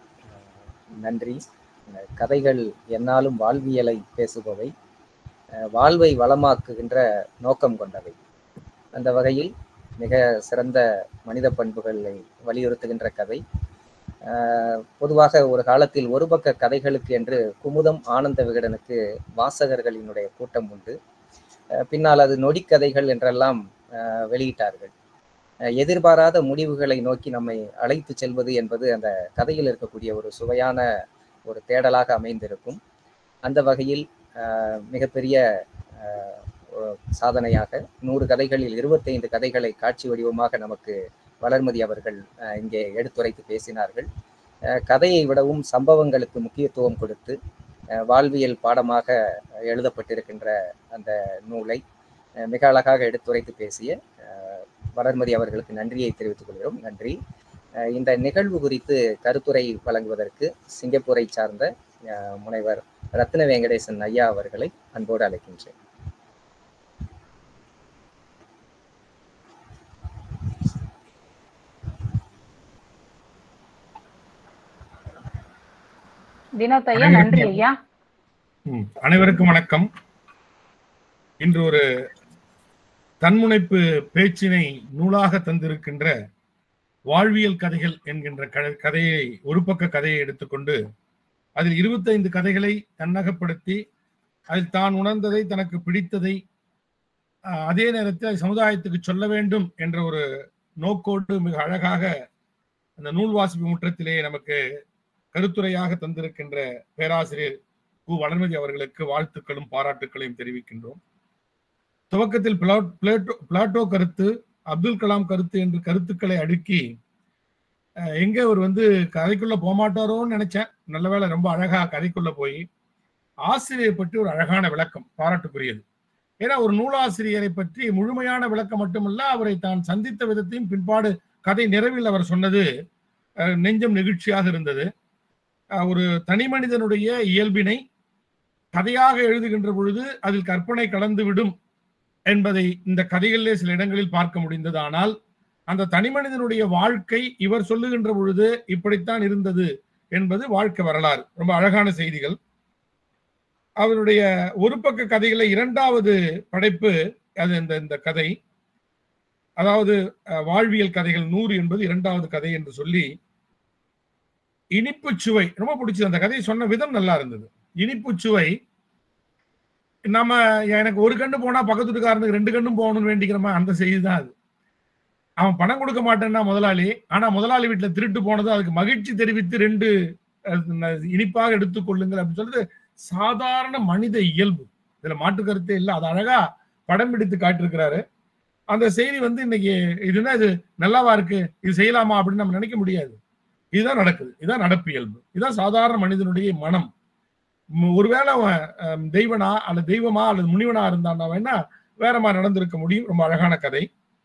நன்றி அஹ் கதைகள் என்னாலும் வாழ்வியலை பேசுபவை அஹ் வாழ்வை வளமாக்குகின்ற நோக்கம் கொண்டவை அந்த வகையில் மிக சிறந்த மனித பண்புகளை வலியுறுத்துகின்ற கதை அஹ் பொதுவாக ஒரு காலத்தில் ஒரு பக்க கதைகளுக்கு என்று குமுதம் ஆனந்த விகடனுக்கு வாசகர்களினுடைய கூட்டம் உண்டு அஹ் பின்னால் அது நொடிக்கதைகள் என்றெல்லாம் அஹ் வெளியிட்டார்கள் அஹ் எதிர்பாராத முடிவுகளை நோக்கி நம்மை அழைத்து செல்வது என்பது அந்த கதையில் இருக்கக்கூடிய ஒரு சுவையான ஒரு தேடலாக அமைந்திருக்கும் அந்த வகையில் அஹ், மிகப்பெரிய அஹ், ஒரு சாதனையாக நூறு கதைகளில் இருபத்தைந்து கதைகளை காட்சி வடிவமாக நமக்கு வளர்மதி அவர்கள் அஹ், இங்கே எடுத்துரைத்து பேசினார்கள் அஹ், கதையை விடவும் சம்பவங்களுக்கு முக்கியத்துவம் கொடுத்து அஹ், வாழ்வியல் பாடமாக எழுதப்பட்டிருக்கின்ற அந்த நூலை அஹ், மிக அழகாக எடுத்துரைத்து பேசிய அஹ், வளர்மதி அவர்களுக்கு நன்றியை தெரிவித்துக் கொள்கிறோம் நன்றி அஹ் இந்த நிகழ்வு குறித்து கருத்துரை வழங்குவதற்கு சிங்கப்பூரை சார்ந்த அஹ், முனைவர் ரத்ன வெங்கடேசன் ஐயா அவர்களை அன்போடு அழைக்கின்றேன் வினோத் ஐயா நன்றி ஐயா ம். அனைவருக்கும் வணக்கம் இன்று ஒரு தன்முனைப்பு பேச்சினை நூலாக தந்திருக்கின்ற வாழ்வியல் கதைகள் என்கின்ற க- கதையை ஒரு பக்க கதையை எடுத்துக்கொண்டு அதில் இருபத்தைந்து கதைகளை தன்னகப்படுத்தி அதில் தான் உணர்ந்ததை தனக்கு பிடித்ததை அஹ், அதே நேரத்தில் அதை சமுதாயத்துக்கு சொல்ல வேண்டும் என்ற ஒரு நோக்கோடு மிக அழகாக அந்த நூல் வாசிப்பு முற்றத்திலே நமக்கு கருத்துரையாக தந்திருக்கின்ற பேராசிரியர் கு வளர்மதி அவர்களுக்கு வாழ்த்துக்களும் பாராட்டுக்களையும் தெரிவிக்கின்றோம் துவக்கத்தில் பிளா- பிளேட்டோ பிளாட்டோ கருத்து அப்துல் கலாம் கருத்து என்று கருத்துக்களை அடுக்கி அஹ், எங்க அவர் வந்து கதைக்குள்ள போமாட்டாரோன்னு நினைச்சேன் நல்ல வேளை ரொம்ப அழகா கதைக்குள்ள போய் ஆசிரியரை பற்றி ஒரு அழகான விளக்கம் பாராட்டுக்குரியது ஏன்னா ஒரு நூலாசிரியரை பற்றி முழுமையான விளக்கம் மட்டுமல்ல அவரை தான் சந்தித்த விதத்தையும் பின்பாடு கதை நிறைவில் அவர் சொன்னது அஹ், நெஞ்சம் நெகிழ்ச்சியாக இருந்தது அஹ், ஒரு தனி மனிதனுடைய இயல்பினை கதையாக எழுதுகின்ற பொழுது அதில் கற்பனை கலந்துவிடும் என்பதை இந்த கதைகளிலே சில இடங்களில் பார்க்க முடிந்தது ஆனால் அந்த தனி மனிதனுடைய வாழ்க்கை இவர் சொல்லுகின்ற பொழுது இப்படித்தான் இருந்தது என்பது வாழ்க்கை வரலாறு ரொம்ப அழகான செய்திகள் அவருடைய ஒரு பக்க கதைகளை இரண்டாவது படைப்பு அது இந்த இந்த கதை அதாவது அஹ், வாழ்வியல் கதைகள் நூறு என்பது இரண்டாவது கதை என்று சொல்லி இனிப்பு சுவை ரொம்ப பிடிச்சது அந்த கதையை சொன்ன விதம் நல்லா இருந்தது இனிப்பு சுவை நம்ம எனக்கு ஒரு கண்ணு போனா பக்கத்து வீட்டுக்காரனுக்கு ரெண்டு கண்ணும் போகணும்னு வேண்டிக்கிறோமா அந்த செய்தி தான் அது அவன் பணம் கொடுக்க மாட்டேன்னா முதலாளி ஆனா முதலாளி வீட்டுல திருட்டு போனது அதுக்கு மகிழ்ச்சி தெரிவித்து ரெண்டு அஹ், ந- இனிப்பாக எடுத்துக்கொள்ளுங்கள் அப்படின்னு சொல்லிட்டு சாதாரண மனித இயல்பு இதுல மாற்று கருத்தே இல்லை அது அழகா படம் பிடித்து காட்டியிருக்கிறாரு அந்த செய்தி வந்து இன்னைக்கு இதுனா இது நல்லாவா இருக்கு இது செய்யலாமா அப்படின்னு நம்ம நினைக்க முடியாது இதுதான் நடக்குது இதுதான் நடப்பு இயல்பு இதுதான் சாதாரண மனிதனுடைய மனம் ம், ஒருவேளை அவன் அஹ், தெய்வனா அல்லது தெய்வமா அல்லது முனிவனா இருந்தான்னா வேணா வேற மாதிரி நடந்திருக்க முடியும் ரொம்ப அழகான கதை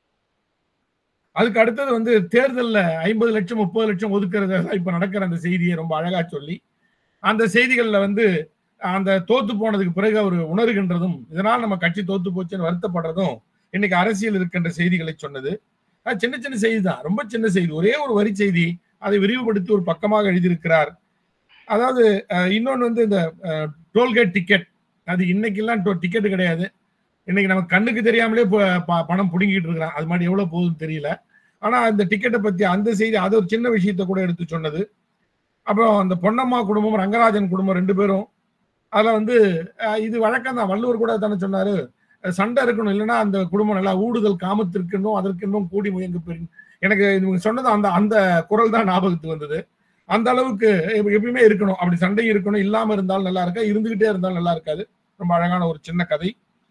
அதுக்கு அடுத்தது வந்து தேர்தல்ல ஐம்பது லட்சம் முப்பது லட்சம் ஒதுக்குறது இப்ப நடக்கிற அந்த செய்தியை ரொம்ப அழகா சொல்லி அந்த செய்திகள்ல வந்து அந்த தோத்து போனதுக்கு பிறகு அவர் உணர்கின்றதும் இதனால் நம்ம கட்சி தோத்து போச்சுன்னு வருத்தப்படுறதும் இன்னைக்கு அரசியல் இருக்கின்ற செய்திகளை சொன்னது அது சின்ன சின்ன செய்தி தான் ரொம்ப சின்ன செய்தி ஒரே ஒரு வரி செய்தி அதை விரிவுபடுத்தி ஒரு பக்கமாக எழுதியிருக்கிறார் அதாவது அஹ், இன்னொன்னு வந்து இந்த டோல்கேட் டிக்கெட் அது இன்னைக்கெல்லாம் டிக்கெட் கிடையாது இன்னைக்கு நம்ம கண்ணுக்கு தெரியாமலே ப- ப- பணம் புடுங்கிட்டு இருக்கிறான் அது மாதிரி எவ்வளவு போகுதுன்னு தெரியல ஆனா அந்த டிக்கெட்டை பத்தி அந்த செய்தி அது ஒரு சின்ன விஷயத்தை கூட எடுத்து சொன்னது அப்புறம் அந்த பொன்னம்மா குடும்பம் ரங்கராஜன் குடும்பம் ரெண்டு பேரும் அதுல வந்து அஹ், இது வழக்கம் தான் வள்ளுவர் கூட தானே சொன்னாரு அஹ், சண்டை இருக்கணும் இல்லைன்னா அந்த குடும்பம் நல்லா ஊடுதல் காமத்திற்கென்னும் அதற்கென்னும் கூடி முயங்கு பெரு எனக்கு இவங்க சொன்னது அந்த அந்த குரல் தான் ஞாபகத்துக்கு வந்தது அந்த அளவுக்கு எப்ப- எப்பயுமே இருக்கணும் அப்படி சண்டை இருக்கணும் இல்லாம இருந்தாலும் நல்லா இருக்கா இருந்துகிட்டே இருந்தாலும் நல்லா இருக்காது ரொம்ப அழகான ஒரு சின்ன கதை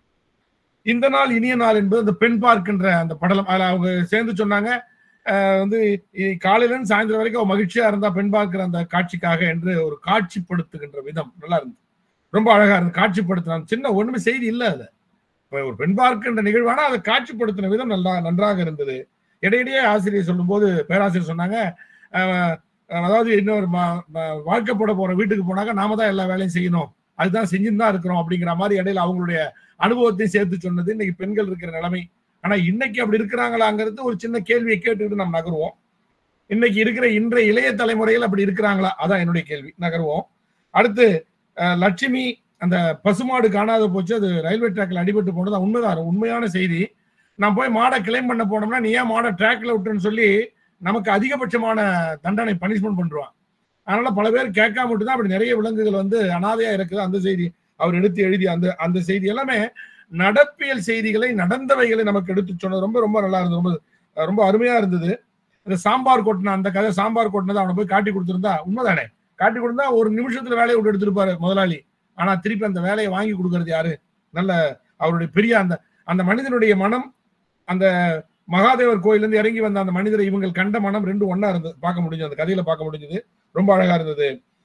இந்த நாள் இனிய நாள் என்பது அந்த பெண் பார்க்கின்ற அந்த படலம் அதுல அவங்க சேர்ந்து சொன்னாங்க அஹ், வந்து இ- காலையில இருந்து சாயந்தரம் வரைக்கும் அவ மகிழ்ச்சியா இருந்தா பெண் பார்க்கிற அந்த காட்சிக்காக என்று ஒரு காட்சிப்படுத்துகின்ற விதம் நல்லா இருந்தது ரொம்ப அழகா இருந்து காட்சிப்படுத்தின சின்ன ஒண்ணுமே செய்தி இல்ல அதுல இப்ப ஒரு பெண் பார்க்கின்ற நிகழ்வானா அதை காட்சிப்படுத்தின விதம் நல்லா நன்றாக இருந்தது இடையிடையே ஆசிரியர் சொல்லும்போது பேராசிரியர் சொன்னாங்க அஹ், அதாவது இன்னொரு ம- ம- வாழ்க்கப்பட போற வீட்டுக்கு போனாக்க நாம தான் எல்லா வேலையும் செய்யணும் அதுதான் செஞ்சுன்னு தான் இருக்கிறோம் அப்படிங்கிற மாதிரி இடையில அவங்களுடைய அனுபவத்தையும் சேர்த்து சொன்னது இன்னைக்கு பெண்கள் இருக்கிற நிலைமை ஆனா இன்னைக்கு அப்படி இருக்கிறாங்களாங்கிறது ஒரு சின்ன கேள்வியை கேட்டுக்கிட்டு நம்ம நகருவோம் இன்னைக்கு இருக்கிற இன்றைய இளைய தலைமுறையில் அப்படி இருக்கிறாங்களா அதான் என்னுடைய கேள்வி நகருவோம் அடுத்து அஹ், லட்சுமி அந்த பசுமாடு காணாத போச்சு அது ரயில்வே ட்ராக்ல அடிபட்டு போனது அது உண்மைதான் உண்மையான செய்தி நான் போய் மாடை கிளைம் பண்ண போனோம்னா நீ ஏன் மாடை ட்ராக்ல விட்டுன்னு சொல்லி நமக்கு அதிகபட்சமான தண்டனை பனிஷ்மெண்ட் பண்றான் அதனால பல பேர் கேட்காம விட்டு தான் அப்படி நிறைய விலங்குகள் வந்து அனாதையா இருக்குது அந்த செய்தி அவர் எடுத்து எழுதி அந்த அந்த செய்தி எல்லாமே நடப்பியல் செய்திகளை நடந்தவைகளை நமக்கு எடுத்து சொன்னது ரொம்ப ரொம்ப நல்லா இருந்தது ரொம்ப ரொம்ப அருமையா இருந்தது இந்த சாம்பார் கொட்டின அந்த கதை சாம்பார் கொட்டினதை அவனை போய் காட்டி கொடுத்திருந்தா உண்மைதானே காட்டி கொடுத்தா ஒரு நிமிஷத்துல வேலையை விட்டு எடுத்திருப்பாரு முதலாளி ஆனா திருப்பி அந்த வேலையை வாங்கி கொடுக்கறது யாரு நல்ல அவருடைய பெரிய அந்த அந்த மனிதனுடைய மனம் அந்த மகாதேவர் கோயில்ல இருந்து இறங்கி வந்த அந்த மனிதரை இவங்க கண்ட மனம் ரெண்டு ஒண்ணா இருந்தது பார்க்க முடிஞ்சது அந்த கதையில பார்க்க முடிஞ்சது ரொம்ப அழகா இருந்தது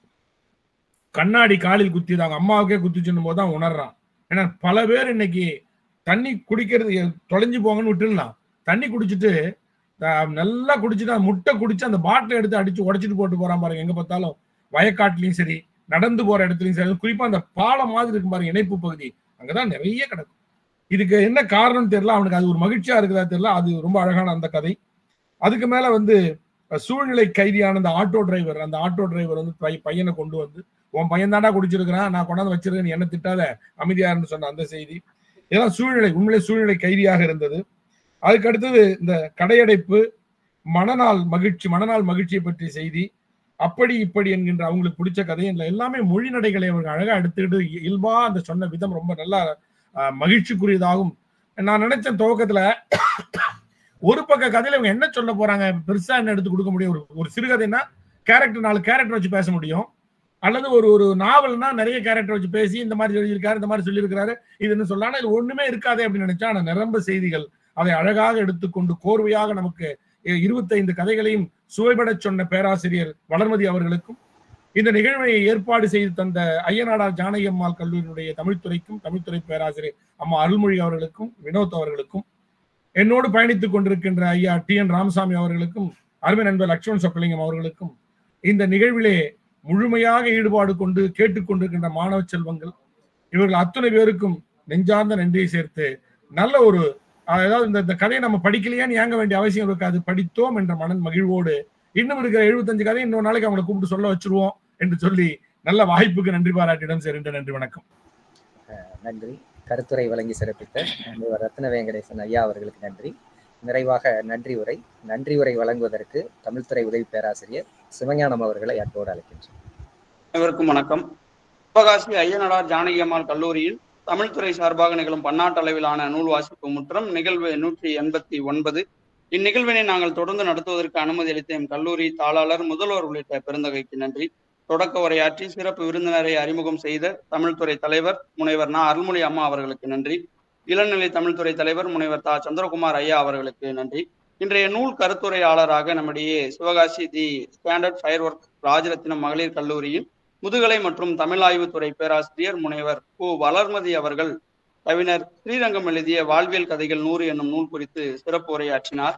கண்ணாடி காலில் குத்தியது அவங்க அம்மாவுக்கே குத்திச்சுன்னும் போது தான் உணர்றான் ஏன்னா பல பேர் இன்னைக்கு தண்ணி குடிக்கிறது தொலைஞ்சு போங்கன்னு விட்டுடலாம் தண்ணி குடிச்சிட்டு அஹ், நல்லா குடிச்சிட்டு அந்த முட்டை குடிச்சு அந்த பாட்டிலை எடுத்து அடிச்சு உடைச்சிட்டு போட்டு போறான் பாருங்க எங்க பார்த்தாலும் வயக்காட்டுலயும் சரி நடந்து போற இடத்துலயும் சரி குறிப்பா அந்த பாலம் மாதிரி இருக்கும் பாருங்க இணைப்பு பகுதி அங்கதான் நிறைய கிடக்கும் இதுக்கு என்ன காரணம் தெரியல அவனுக்கு அது ஒரு மகிழ்ச்சியா இருக்குதா தெரியல அது ரொம்ப அழகான அந்த கதை அதுக்கு மேல வந்து அஹ், சூழ்நிலை கைதியான அந்த ஆட்டோ டிரைவர் அந்த ஆட்டோ டிரைவர் வந்து பை- பையனை கொண்டு வந்து உன் பையன் தாண்டா குடிச்சிருக்கிறான் நான் கொண்டாந்து வச்சிருக்கேன் நீ என்ன திட்டாத அமைதியாருன்னு சொன்ன அந்த செய்தி இதெல்லாம் சூழ்நிலை உண்மையிலே சூழ்நிலை கைதியாக இருந்தது அதுக்கு அடுத்தது இந்த கடையடைப்பு மனநாள் மகிழ்ச்சி மனநாள் மகிழ்ச்சியை பற்றிய செய்தி அப்படி இப்படி என்கின்ற அவங்களுக்கு பிடிச்ச கதை இதுல எல்லாமே மொழி நடைகளை அவர்கள் அழகா எடுத்துக்கிட்டு இ- இயல்பா அந்த சொன்ன விதம் ரொம்ப நல்லா ஆஹ், மகிழ்ச்சிக்குரியதாகும் நான் நினைச்சேன் துவக்கத்துல ஒரு பக்க கதையில இவங்க என்ன சொல்ல போறாங்க பெருசா என்ன எடுத்து கொடுக்க முடியும் ஒரு ஒரு சிறுகதைன்னா கேரக்டர் நாலு கேரக்டர் வச்சு பேச முடியும் அல்லது ஒரு ஒரு நாவல்னா நிறைய கேரக்டர் வச்சு பேசி இந்த மாதிரி சொல்லியிருக்காரு இந்த மாதிரி சொல்லியிருக்காரு இதுன்னு சொல்லலாம் இது ஒண்ணுமே இருக்காதே அப்படின்னு நினைச்சா ஆனா நிரம்ப செய்திகள் அதை அழகாக எடுத்துக்கொண்டு கோர்வையாக நமக்கு இ- இருபத்தைந்து கதைகளையும் சுவைபடச் சொன்ன பேராசிரியர் வளர்மதி அவர்களுக்கும் இந்த நிகழ்வை ஏற்பாடு செய்து தந்த ஐயனாடார் ஜானகி அம்மாள் கல்லூரியினுடைய தமிழ்துறைக்கும் தமிழ்துறை பேராசிரியர் அம்மா அருள்மொழி அவர்களுக்கும் வினோத் அவர்களுக்கும் என்னோடு பயணித்துக் கொண்டிருக்கின்ற ஐயா டி என் ராமசாமி அவர்களுக்கும் அருமை நண்பர் லட்சுமண் சொக்கலிங்கம் அவர்களுக்கும் இந்த நிகழ்விலே முழுமையாக ஈடுபாடு கொண்டு கேட்டுக்கொண்டிருக்கின்ற மாணவ செல்வங்கள் இவர்கள் அத்தனை பேருக்கும் நெஞ்சார்ந்த நன்றியை சேர்த்து நல்ல ஒரு அதாவது இந்த இந்த கதையை நம்ம படிக்கலையான்னு ஏங்க வேண்டிய அவசியம் இருக்காது படித்தோம் என்ற மனன் மகிழ்வோடு இன்னும் இருக்கிற எழுபத்தஞ்சு கதை இன்னொரு நாளைக்கு அவங்களை கூப்பிட்டு சொல்ல வச்சிருவோம் என்று சொல்லி நல்ல வாய்ப்புக்கு நன்றி பாராட்டிடம் சேர்ந்த நன்றி வணக்கம் நன்றி கருத்துரை வழங்கி சிறப்பித்த முனைவர் ரத்ன வெங்கடேசன் ஐயா அவர்களுக்கு நன்றி நிறைவாக நன்றி உரை நன்றி உரை வழங்குவதற்கு தமிழ்துறை உதவி பேராசிரியர் சிவஞானம் அவர்களை அன்போடு அழைக்கின்றேன் அனைவருக்கும் வணக்கம் சிவகாசி ஐயனடார் ஜானகி அம்மாள் கல்லூரியில் தமிழ்துறை சார்பாக நிகழும் பன்னாட்டு அளவிலான நூல் வாசிப்பு முற்றம் நிகழ்வு நூற்றி எண்பத்தி ஒன்பது இந்நிகழ்வினை நாங்கள் தொடர்ந்து நடத்துவதற்கு அனுமதி அளித்த எம் கல்லூரி தாளாளர் முதல்வர் உள்ளிட்ட பெருந்தகைக்கு நன்றி தொடக்க உரையாற்றி சிறப்பு விருந்தினரை அறிமுகம் செய்த தமிழ்துறை தலைவர் முனைவர் நா அருள்மொழி அம்மா அவர்களுக்கு நன்றி இளநிலை தமிழ்துறை தலைவர் முனைவர் தா சந்திரகுமார் ஐயா அவர்களுக்கு நன்றி இன்றைய நூல் கருத்துரையாளராக நம்முடைய Sivakasi the Standard fireworks Rajarathinam மகளிர் கல்லூரியில் முதுகலை மற்றும் தமிழாய்வுத்துறை பேராசிரியர் முனைவர் கு வளர்மதி அவர்கள் கவிஞர் ஸ்ரீரங்கம் எழுதிய வாழ்வியல் கதைகள் நூறு என்னும் நூல் குறித்து சிறப்பு உரையாற்றினார்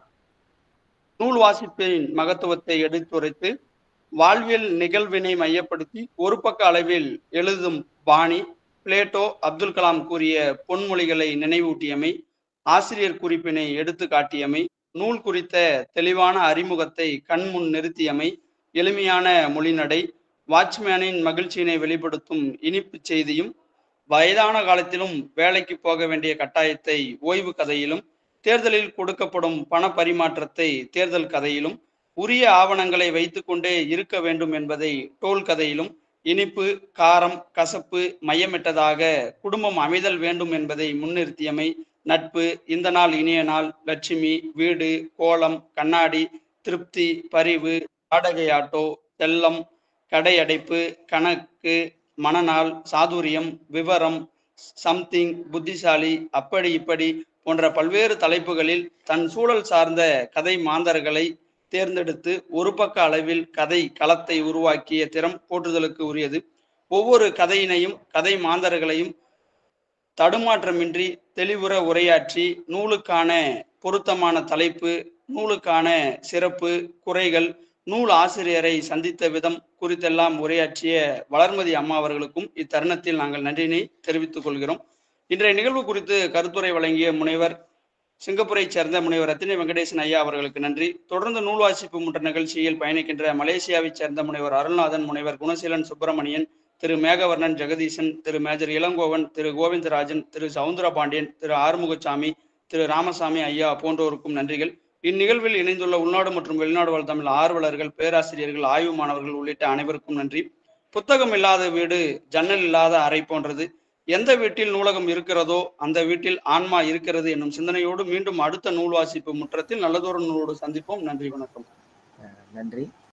நூல் வாசிப்பின் மகத்துவத்தை எடுத்துரைத்து வாழ்வியல் நிகழ்வினை மையப்படுத்தி ஒரு பக்க அளவில் எழுதும் பாணி பிளேட்டோ அப்துல் கலாம் கூறிய பொன்மொழிகளை நினைவூட்டியமை ஆசிரியர் குறிப்பினை எடுத்து காட்டியமை நூல் குறித்த தெளிவான அறிமுகத்தை கண்முன் நிறுத்தியமை எளிமையான மொழிநடை வாட்ச்மேனின் மகிழ்ச்சியினை வெளிப்படுத்தும் இனிப்பு செய்தியும் வயதான காலத்திலும் வேலைக்கு போக வேண்டிய கட்டாயத்தை ஓய்வு கதையிலும் தேர்தலில் கொடுக்கப்படும் பண பரிமாற்றத்தை தேர்தல் கதையிலும் உரிய ஆவணங்களை வைத்துக்கொண்டே இருக்க வேண்டும் என்பதை டோல் கதையிலும் இனிப்பு காரம் கசப்பு மையமிட்டதாக குடும்பம் அமைதல் வேண்டும் என்பதை முன்னிறுத்தியமை நட்பு இந்த நாள் இனிய நாள் லட்சுமி வீடு கோலம் கண்ணாடி திருப்தி பரிவு வாடகை ஆட்டோ செல்லம் கடை அடைப்பு கணக்கு மனநாள் சாதுரியம் விவரம் சம்திங் புத்திசாலி அப்படி இப்படி போன்ற பல்வேறு தலைப்புகளில் தன் சூழல் சார்ந்த கதை மாந்தர்களை தேர்ந்தெடுத்து ஒரு பக்க அளவில் கதை களத்தை உருவாக்கிய திறம் போற்றுதலுக்கு உரியது ஒவ்வொரு கதையினையும் கதை மாந்தர்களையும் தடுமாற்றமின்றி தெளிவுற உரையாற்றி நூலுக்கான பொருத்தமான தலைப்பு நூலுக்கான சிறப்பு குறைகள் நூல் ஆசிரியரை சந்தித்த விதம் குறித்தெல்லாம் உரையாற்றிய வளர்மதி அம்மா அவர்களுக்கும் இத்தருணத்தில் நாங்கள் நன்றினை தெரிவித்துக் கொள்கிறோம் இன்றைய நிகழ்வு குறித்து கருத்துரை வழங்கிய முனைவர் சிங்கப்பூரை சேர்ந்த முனைவர் ரத்தினி வெங்கடேசன் ஐயா அவர்களுக்கு நன்றி தொடர்ந்து நூல் வாசிப்பு முற்ற நிகழ்ச்சியில் பயணிக்கின்ற மலேசியாவைச் சேர்ந்த முனைவர் அருள்நாதன் முனைவர் குணசீலன் சுப்பிரமணியன் திரு மேகவர்ணன் ஜெகதீசன் திரு மேஜர் இளங்கோவன் திரு கோவிந்தராஜன் திரு சவுந்தரபாண்டியன் திரு ஆறுமுகசாமி திரு ராமசாமி ஐயா போன்றோருக்கும் நன்றிகள் இந்நிகழ்வில் இணைந்துள்ள உள்நாடு மற்றும் வெளிநாடு வாழ் தமிழ் ஆர்வலர்கள் பேராசிரியர்கள் ஆய்வு மாணவர்கள் உள்ளிட்ட அனைவருக்கும் நன்றி புத்தகம் இல்லாத வீடு ஜன்னல் இல்லாத அறை போன்றது எந்த வீட்டில் நூலகம் இருக்கிறதோ அந்த வீட்டில் ஆன்மா இருக்கிறது என்னும் சிந்தனையோடு மீண்டும் அடுத்த நூல் வாசிப்பு முற்றத்தில் நல்லதொரு நூலோடு சந்திப்போம் நன்றி வணக்கம் நன்றி